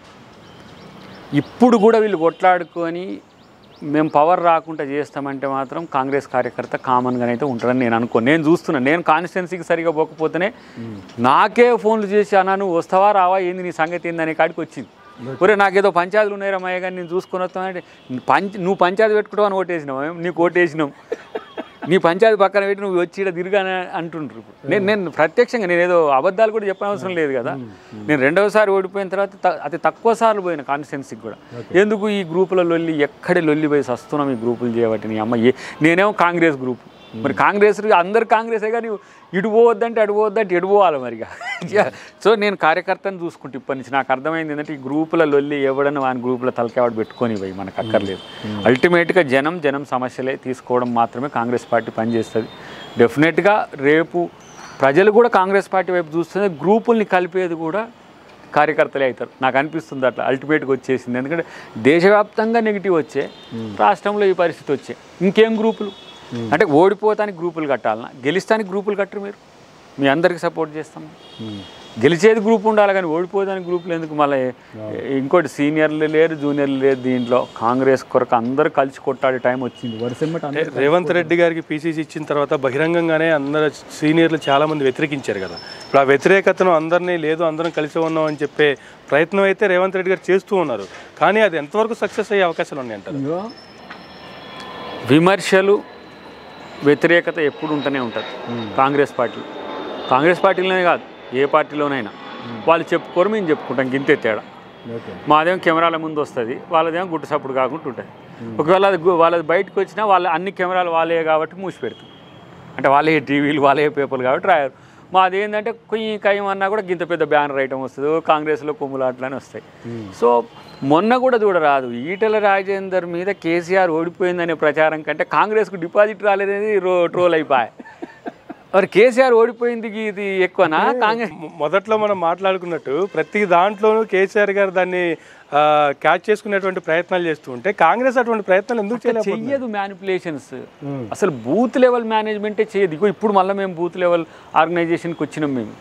ఇప్పుడు కూడా వీళ్ళు కొట్లాడుకొని మేము పవర్ రాకుండా చేస్తామంటే మాత్రం కాంగ్రెస్ కార్యకర్త కామన్గానే అయితే ఉంటారని నేను అనుకో నేను చూస్తున్నాను నేను కాన్స్టిట్యున్సీకి సరిగా పోకపోతేనే నాకే ఫోన్లు చేసి అన్నా నువ్వు వస్తావా రావా ఏంది నీ సంగతి ఏంది అనే కాడికి వచ్చింది ఒరే నాకేదో పంచాయతీలు ఉన్నాయి రమ్మయ్య కానీ నేను చూసుకొని వస్తానంటే పంచ నువ్వు పంచాయతీ పెట్టుకుంటావు అని ఓటేసినావు ఏం? నీకు ఓటేసినాం నీ పంచాయతీ పక్కన పెట్టి నువ్వు వచ్చి ఇక్కడ తిరిగానే అంటుండ్రు ఇప్పుడు. నేను నేను ప్రత్యక్షంగా నేను ఏదో అబద్ధాలు కూడా చెప్పనవసరం లేదు కదా నేను రెండవసారి ఓడిపోయిన తర్వాత త- అతి తక్కువ సార్లు పోయిన కాన్స్టిట్యున్సీకి కూడా ఎందుకు ఈ గ్రూపుల లొల్లి ఎక్కడి లొల్లి పోయి వస్తున్నాం ఈ గ్రూపులు చేయబట్టి నీ అమ్మ ఏ నేనేమో కాంగ్రెస్ గ్రూప్ మరి కాంగ్రెస్ అందరు కాంగ్రెసే కానీ ఇటు పోవద్దంటే అటు పోవద్దంటే ఎటు పోవాలి మరిగా సో నేను కార్యకర్తను చూసుకుంటే ఇప్పటి నుంచి నాకు అర్థమైంది ఏంటంటే ఈ గ్రూపుల లొల్లి ఎవడన్నా వాని గ్రూపుల తలకేవాడు పెట్టుకొని పోయి మనకు అక్కర్లేదు అల్టిమేట్గా జనం జనం సమస్యలే తీసుకోవడం మాత్రమే కాంగ్రెస్ పార్టీ పనిచేస్తుంది డెఫినెట్గా రేపు ప్రజలు కూడా కాంగ్రెస్ పార్టీ వైపు చూస్తుంది గ్రూపుల్ని కలిపేది కూడా కార్యకర్తలే అవుతారు నాకు అనిపిస్తుంది అట్లా అల్టిమేట్గా వచ్చేసింది ఎందుకంటే దేశవ్యాప్తంగా నెగిటివ్ వచ్చే రాష్ట్రంలో ఈ పరిస్థితి వచ్చే ఇంకేం గ్రూపులు అంటే ఓడిపోతానికి గ్రూపులు కట్టాలన్నా గెలిస్తానికి గ్రూపులు కట్టరు మీరు మీ అందరికి సపోర్ట్ చేస్తాం గెలిచేది గ్రూప్ ఉండాలి కానీ ఓడిపోదానికి గ్రూపులు ఎందుకు మళ్ళీ ఇంకోటి సీనియర్లు లేరు జూనియర్లు లేరు దీంట్లో కాంగ్రెస్ కొరకు అందరూ కలిసి కొట్టాడే టైం వచ్చింది వరుస అంటే రేవంత్ రెడ్డి గారికి పీసీసీ ఇచ్చిన తర్వాత బహిరంగంగానే అందరు సీనియర్లు చాలా మంది వ్యతిరేకించారు కదా ఇప్పుడు ఆ వ్యతిరేకతను అందరినీ లేదు అందరం కలిసి ఉన్నాం అని చెప్పే ప్రయత్నం అయితే రేవంత్ రెడ్డి గారు చేస్తూ ఉన్నారు కానీ అది ఎంతవరకు సక్సెస్ అయ్యే అవకాశాలు ఉన్నాయి అంటారు విమర్శలు వ్యతిరేకత ఎప్పుడు ఉంటూనే ఉంటుంది కాంగ్రెస్ పార్టీ కాంగ్రెస్ పార్టీలోనే కాదు ఏ పార్టీలోనైనా వాళ్ళు చెప్పుకోరు మేము చెప్పుకుంటాం గింతే తేడా మాదేమో కెమెరాల ముందు వస్తుంది వాళ్ళదేమో గుట్టు సప్పుడు కాకుండా ఉంటుంది ఒకవేళ అది గు- వాళ్ళది బయటకు వచ్చినా వాళ్ళ అన్ని కెమెరాలు వాళ్ళే కాబట్టి మూసి పెడతాం అంటే వాళ్ళే టీవీలు వాళ్ళే పేపర్లు కాబట్టి రాయరు మాది ఏంటంటే కొయ్యి కయ్యం అన్నా కూడా గింత పెద్ద బ్యానర్ ఐటమ్ వస్తుంది కాంగ్రెస్లో కొమ్ములాట్లని వస్తాయి సో మొన్న కూడా చూడరాదు ఈటల రాజేందర్ మీద కేసీఆర్ ఓడిపోయిందనే ప్రచారం కంటే కాంగ్రెస్కు డిపాజిట్ రాలేదనేది రో ట్రోల్ అయిపోయాయి మరి కేసీఆర్ ఓడిపోయింది ఇది ఎక్కువనా కాంగ్రెస్ మొ- మొదట్లో మనం మాట్లాడుకున్నట్టు ప్రతి దాంట్లోనూ కేసీఆర్ గారు దాన్ని ఆ, క్యాచ్ చేసుకునేటువంటి ప్రయత్నాలు చేస్తూ ఉంటే కాంగ్రెస్ అటువంటి ప్రయత్నాలు ఎందుకు చేయలేదు చెయ్యదు మ్యానిపులేషన్స్ అసలు బూత్ లెవెల్ మేనేజ్మెంటే చేయదు ఇగో ఇప్పుడు మళ్ళీ మేము బూత్ లెవెల్ ఆర్గనైజేషన్కి వచ్చినాం మేము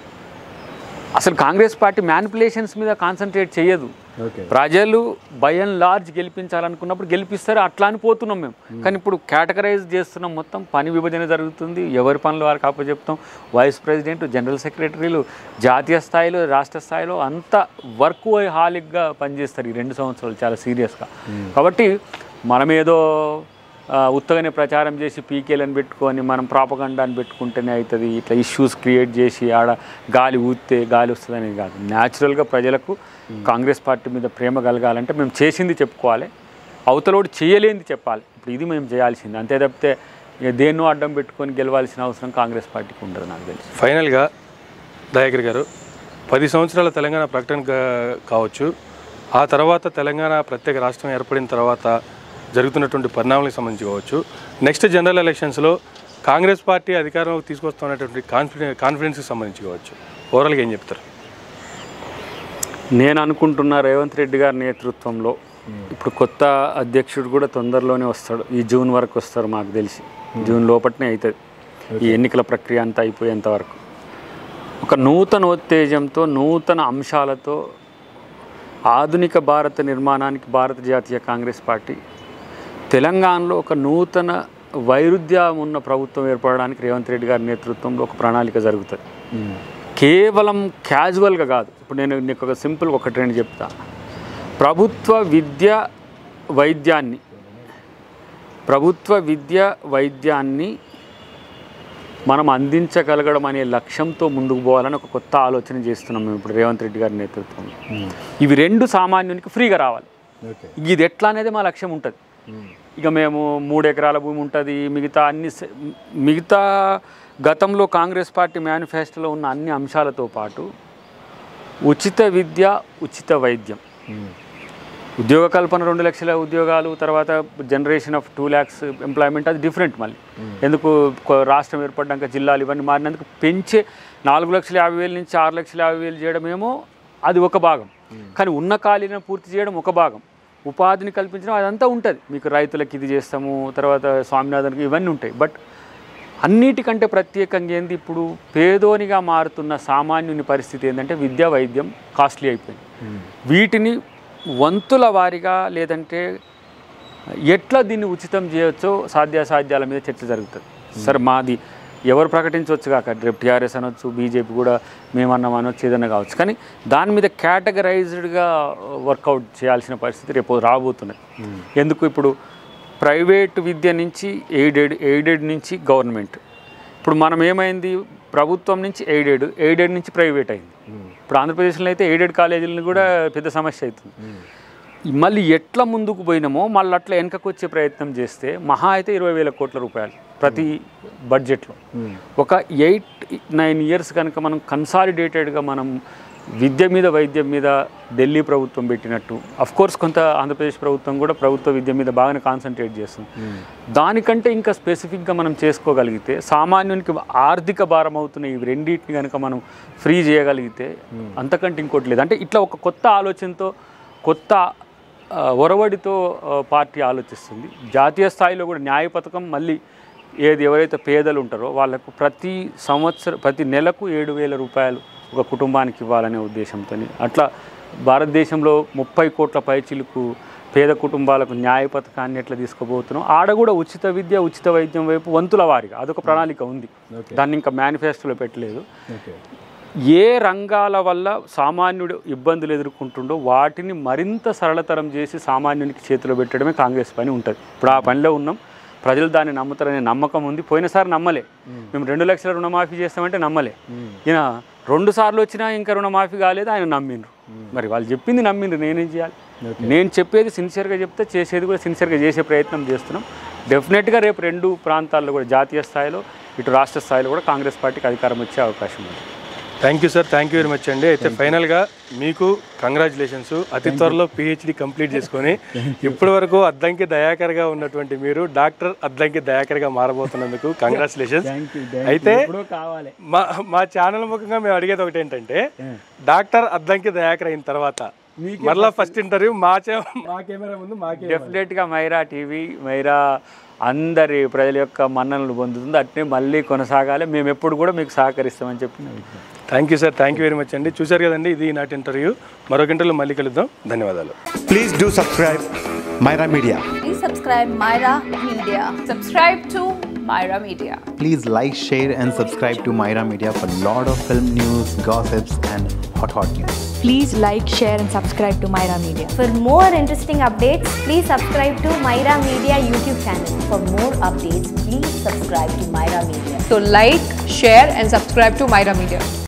అసలు కాంగ్రెస్ పార్టీ మ్యానిపులేషన్స్ మీద కాన్సన్ట్రేట్ చేయదు ప్రజలు బై అండ్ లార్జ్ గెలిపించాలనుకున్నప్పుడు గెలిపిస్తారు అట్లా అని పోతున్నాం మేము కానీ ఇప్పుడు కేటగరైజ్ చేస్తున్నాం మొత్తం పని విభజన జరుగుతుంది ఎవరి పనులు వారికి అప్పచెప్తాం వైస్ ప్రెసిడెంట్ జనరల్ సెక్రటరీలు జాతీయ స్థాయిలో రాష్ట్ర స్థాయిలో అంత వర్క్ హాలిక్గా పనిచేస్తారు ఈ రెండు సంవత్సరాలు చాలా సీరియస్గా కాబట్టి మనమేదో ఆ, ఉత్తగానే ప్రచారం చేసి పీకేలను పెట్టుకొని మనం ప్రాపగండాన్ని పెట్టుకుంటేనే అవుతుంది ఇట్లా ఇష్యూస్ క్రియేట్ చేసి ఆడ గాలి ఊస్తే గాలి వస్తుంది అనేది కాదు న్యాచురల్గా ప్రజలకు కాంగ్రెస్ పార్టీ మీద ప్రేమ కలగాలంటే మేము చేసింది చెప్పుకోవాలి అవతలోడు చేయలేనిది చెప్పాలి ఇప్పుడు ఇది మేము చేయాల్సింది అంతే తప్పితే ఇక దేన్నో అడ్డం పెట్టుకొని గెలవాల్సిన అవసరం కాంగ్రెస్ పార్టీకి ఉండదు నాకు తెలిసి ఫైనల్గా దయాకర్ గారు పది సంవత్సరాల తెలంగాణ ప్రకటన కా- కావచ్చు ఆ తర్వాత తెలంగాణ ప్రత్యేక రాష్ట్రం ఏర్పడిన తర్వాత జరుగుతున్నటువంటి పరిణామాలకు సంబంధించి కావచ్చు నెక్స్ట్ జనరల్ ఎలక్షన్స్లో కాంగ్రెస్ పార్టీ అధికారంలోకి తీసుకొస్తున్నటువంటి కాన్ఫిడెన్స్ కాన్ఫిడెన్స్కి సంబంధించి కావచ్చు ఓవరాల్గా ఏం చెప్తారు నేను అనుకుంటున్న రేవంత్ రెడ్డి గారి నేతృత్వంలో ఇప్పుడు కొత్త అధ్యక్షుడు కూడా తొందరలోనే వస్తాడు ఈ జూన్ వరకు వస్తారు మాకు తెలిసి జూన్ లోపట్నే అవుతుంది ఈ ఎన్నికల ప్రక్రియ అంతా అయిపోయేంత వరకు ఒక నూతన ఉత్తేజంతో నూతన అంశాలతో ఆధునిక భారత నిర్మాణానికి భారత జాతీయ కాంగ్రెస్ పార్టీ తెలంగాణలో ఒక నూతన వైరుధ్యం ఉన్న ప్రభుత్వం ఏర్పడడానికి రేవంత్ రెడ్డి గారి నేతృత్వంలో ఒక ప్రణాళిక జరుగుతుంది కేవలం క్యాజువల్గా కాదు ఇప్పుడు నేను నీకు ఒక సింపుల్ ఒకటి రెండు చెప్తా ప్రభుత్వ విద్య వైద్యాన్ని ప్రభుత్వ విద్య వైద్యాన్ని మనం అందించగలగడం అనే లక్ష్యంతో ముందుకు పోవాలని ఒక కొత్త ఆలోచన చేస్తున్నాం మేము ఇప్పుడు రేవంత్ రెడ్డి గారి నేతృత్వంలో ఇవి రెండు సామాన్యునికి ఫ్రీగా రావాలి ఓకే ఇది ఎట్లా అనేది మా లక్ష్యం ఉంటుంది ఇక మేము మూడు ఎకరాల భూమి ఉంటుంది మిగతా అన్ని స- మిగతా గతంలో కాంగ్రెస్ పార్టీ మేనిఫెస్టోలో ఉన్న అన్ని అంశాలతో పాటు ఉచిత విద్య ఉచిత వైద్యం ఉద్యోగ కల్పన రెండు లక్షల ఉద్యోగాలు తర్వాత generation of two lakhs employment అది డిఫరెంట్ మళ్ళీ ఎందుకు కొ- రాష్ట్రం ఏర్పడ్డాక జిల్లాలు ఇవన్నీ మారినందుకు పెంచే నాలుగు లక్షల యాభై వేల నుంచి ఆరు లక్షల యాభై వేలు చేయడమేమో అది ఒక భాగం కానీ ఉన్న ఖాళీలను పూర్తి చేయడం ఒక భాగం ఉపాధిని కల్పించడం అదంతా ఉంటుంది మీకు రైతులకు ఇది చేస్తాము తర్వాత స్వామినాథన్కి ఇవన్నీ ఉంటాయి బట్ అన్నిటికంటే ప్రత్యేకంగా ఏంది ఇప్పుడు పేదోనిగా మారుతున్న సామాన్యుని పరిస్థితి ఏంటంటే విద్య వైద్యం కాస్ట్లీ అయిపోయింది వీటిని వంతుల వారిగా లేదంటే ఎట్లా దీన్ని ఉచితం చేయొచ్చో సాధ్యాసాధ్యాల మీద చర్చ జరుగుతుంది సరే మాది ఎవరు ప్రకటించవచ్చు కాక రేపు టీఆర్ఎస్ అనొచ్చు బీజేపీ కూడా మేమన్నాం అనొచ్చు ఏదన్నా కావచ్చు కానీ దాని మీద కేటగరైజ్డ్గా వర్కౌట్ చేయాల్సిన పరిస్థితి రేపు రాబోతున్నది ఎందుకు ఇప్పుడు ప్రైవేట్ విద్య నుంచి ఎయిడెడ్ ఎయిడెడ్ నుంచి గవర్నమెంట్ ఇప్పుడు మనం ఏమైంది ప్రభుత్వం నుంచి ఎయిడెడ్ ఎయిడెడ్ నుంచి ప్రైవేట్ అయింది ఇప్పుడు ఆంధ్రప్రదేశ్లో అయితే ఎయిడెడ్ కాలేజీలను కూడా పెద్ద సమస్య అవుతుంది మళ్ళీ ఎట్లా ముందుకు పోయినామో మళ్ళీ అట్లా వెనకకు వచ్చే ప్రయత్నం చేస్తే మహా అయితే ఇరవై వేల కోట్ల రూపాయలు ప్రతి బడ్జెట్లో ఒక ఎయిట్ నైన్ ఇయర్స్ కనుక మనం కన్సాలిడేటెడ్గా మనం విద్య మీద వైద్యం మీద ఢిల్లీ ప్రభుత్వం పెట్టినట్టు అఫ్ కోర్స్ కొంత ఆంధ్రప్రదేశ్ ప్రభుత్వం కూడా ప్రభుత్వ విద్య మీద బాగానే కాన్సన్ట్రేట్ చేస్తుంది దానికంటే ఇంకా స్పెసిఫిక్గా మనం చేసుకోగలిగితే సామాన్యునికి ఆర్థిక భారం అవుతున్న ఈ రెండింటిని కనుక మనం ఫ్రీ చేయగలిగితే అంతకంటే ఇంకోటి లేదు అంటే ఇట్లా ఒక కొత్త ఆలోచనతో కొత్త ఆ, ఒరవడితో ఆ, పార్టీ ఆలోచిస్తుంది జాతీయ స్థాయిలో కూడా న్యాయ పథకం మళ్ళీ ఏది ఎవరైతే పేదలు ఉంటారో వాళ్ళకు ప్రతి సంవత్సరం ప్రతి నెలకు ఏడు వేల రూపాయలు ఒక కుటుంబానికి ఇవ్వాలనే ఉద్దేశంతో అట్లా భారతదేశంలో ముప్పై కోట్ల పైచిలకు పేద కుటుంబాలకు న్యాయ పథకాన్ని ఎట్లా తీసుకుపోతున్నాం ఆడ కూడా ఉచిత విద్య ఉచిత వైద్యం వైపు వంతుల వారిగా అదొక ప్రణాళిక ఉంది దాన్ని ఇంకా మేనిఫెస్టోలో పెట్టలేదు ఓకే ఏ రంగాల వల్ల సామాన్యుడు ఇబ్బందులు ఎదుర్కొంటుండో వాటిని మరింత సరళతరం చేసి సామాన్యునికి చేతిలో పెట్టడమే కాంగ్రెస్ పని ఉంటుంది ఇప్పుడు ఆ పనిలో ఉన్నాం ప్రజలు దాన్ని నమ్ముతారనే నమ్మకం ఉంది పోయినసారి నమ్మలే మేము రెండు లక్షల రుణమాఫీ చేస్తామంటే నమ్మలే ఈయన రెండు సార్లు వచ్చినా ఇంకా రుణమాఫీ కాలేదు ఆయన నమ్మిండ్రు మరి వాళ్ళు చెప్పింది నమ్మిండ్రు నేనేం చేయాలి నేను చెప్పేది సిన్సియర్గా చెప్తే చేసేది కూడా సిన్సియర్గా చేసే ప్రయత్నం చేస్తున్నాం డెఫినెట్గా రేపు రెండు ప్రాంతాల్లో కూడా జాతీయ స్థాయిలో ఇటు రాష్ట్ర స్థాయిలో కూడా కాంగ్రెస్ పార్టీకి అధికారం వచ్చే అవకాశం ఉంది thank you sir thank you very much అండి అయితే ఫైనల్గా మీకు కంగ్రాచులేషన్స్ అతి త్వరలో పిహెచ్డి కంప్లీట్ చేసుకొని ఇప్పటి వరకు అద్దంకి దయాకర్గా ఉన్నటువంటి మీరు డాక్టర్ అద్దంకి దయాకర్గా మారబోతున్నందుకు కంగ్రాచులేషన్స్ అయితే కావాలి మా మా ఛానల్ ముఖంగా మేము అడిగేది ఒకటి ఏంటంటే డాక్టర్ అద్దంకి దయాకర్ అయిన తర్వాత మరలా ఫస్ట్ ఇంటర్వ్యూ మా చే- మా కెమెరా ముందు మాకే డెఫినెట్గా మైరా టీవీ మైరా అందరి ప్రజల యొక్క మన్ననలు పొందుతుంది అట్నే మళ్ళీ కొనసాగాలి మేము ఎప్పుడు కూడా మీకు సహకరిస్తామని చెప్పి thank you sir thank you very much అండి చూశారు కదండి ఇది నాటి ఇంటర్వ్యూ మరొక ఇంటర్వ్యూలో మళ్ళీ కలుద్దాం ధన్యవాదాలు Please do subscribe Myra Media. Please subscribe Myra Media. Subscribe to Myra Media. Please like, share, and subscribe to Myra Media for lot of film news, gossips, and hot hot news. Please like, share, and subscribe to Myra Media. For more interesting updates, please subscribe to Myra Media YouTube channel. For more updates, please subscribe to Myra Media. So like, share and subscribe to Myra Media.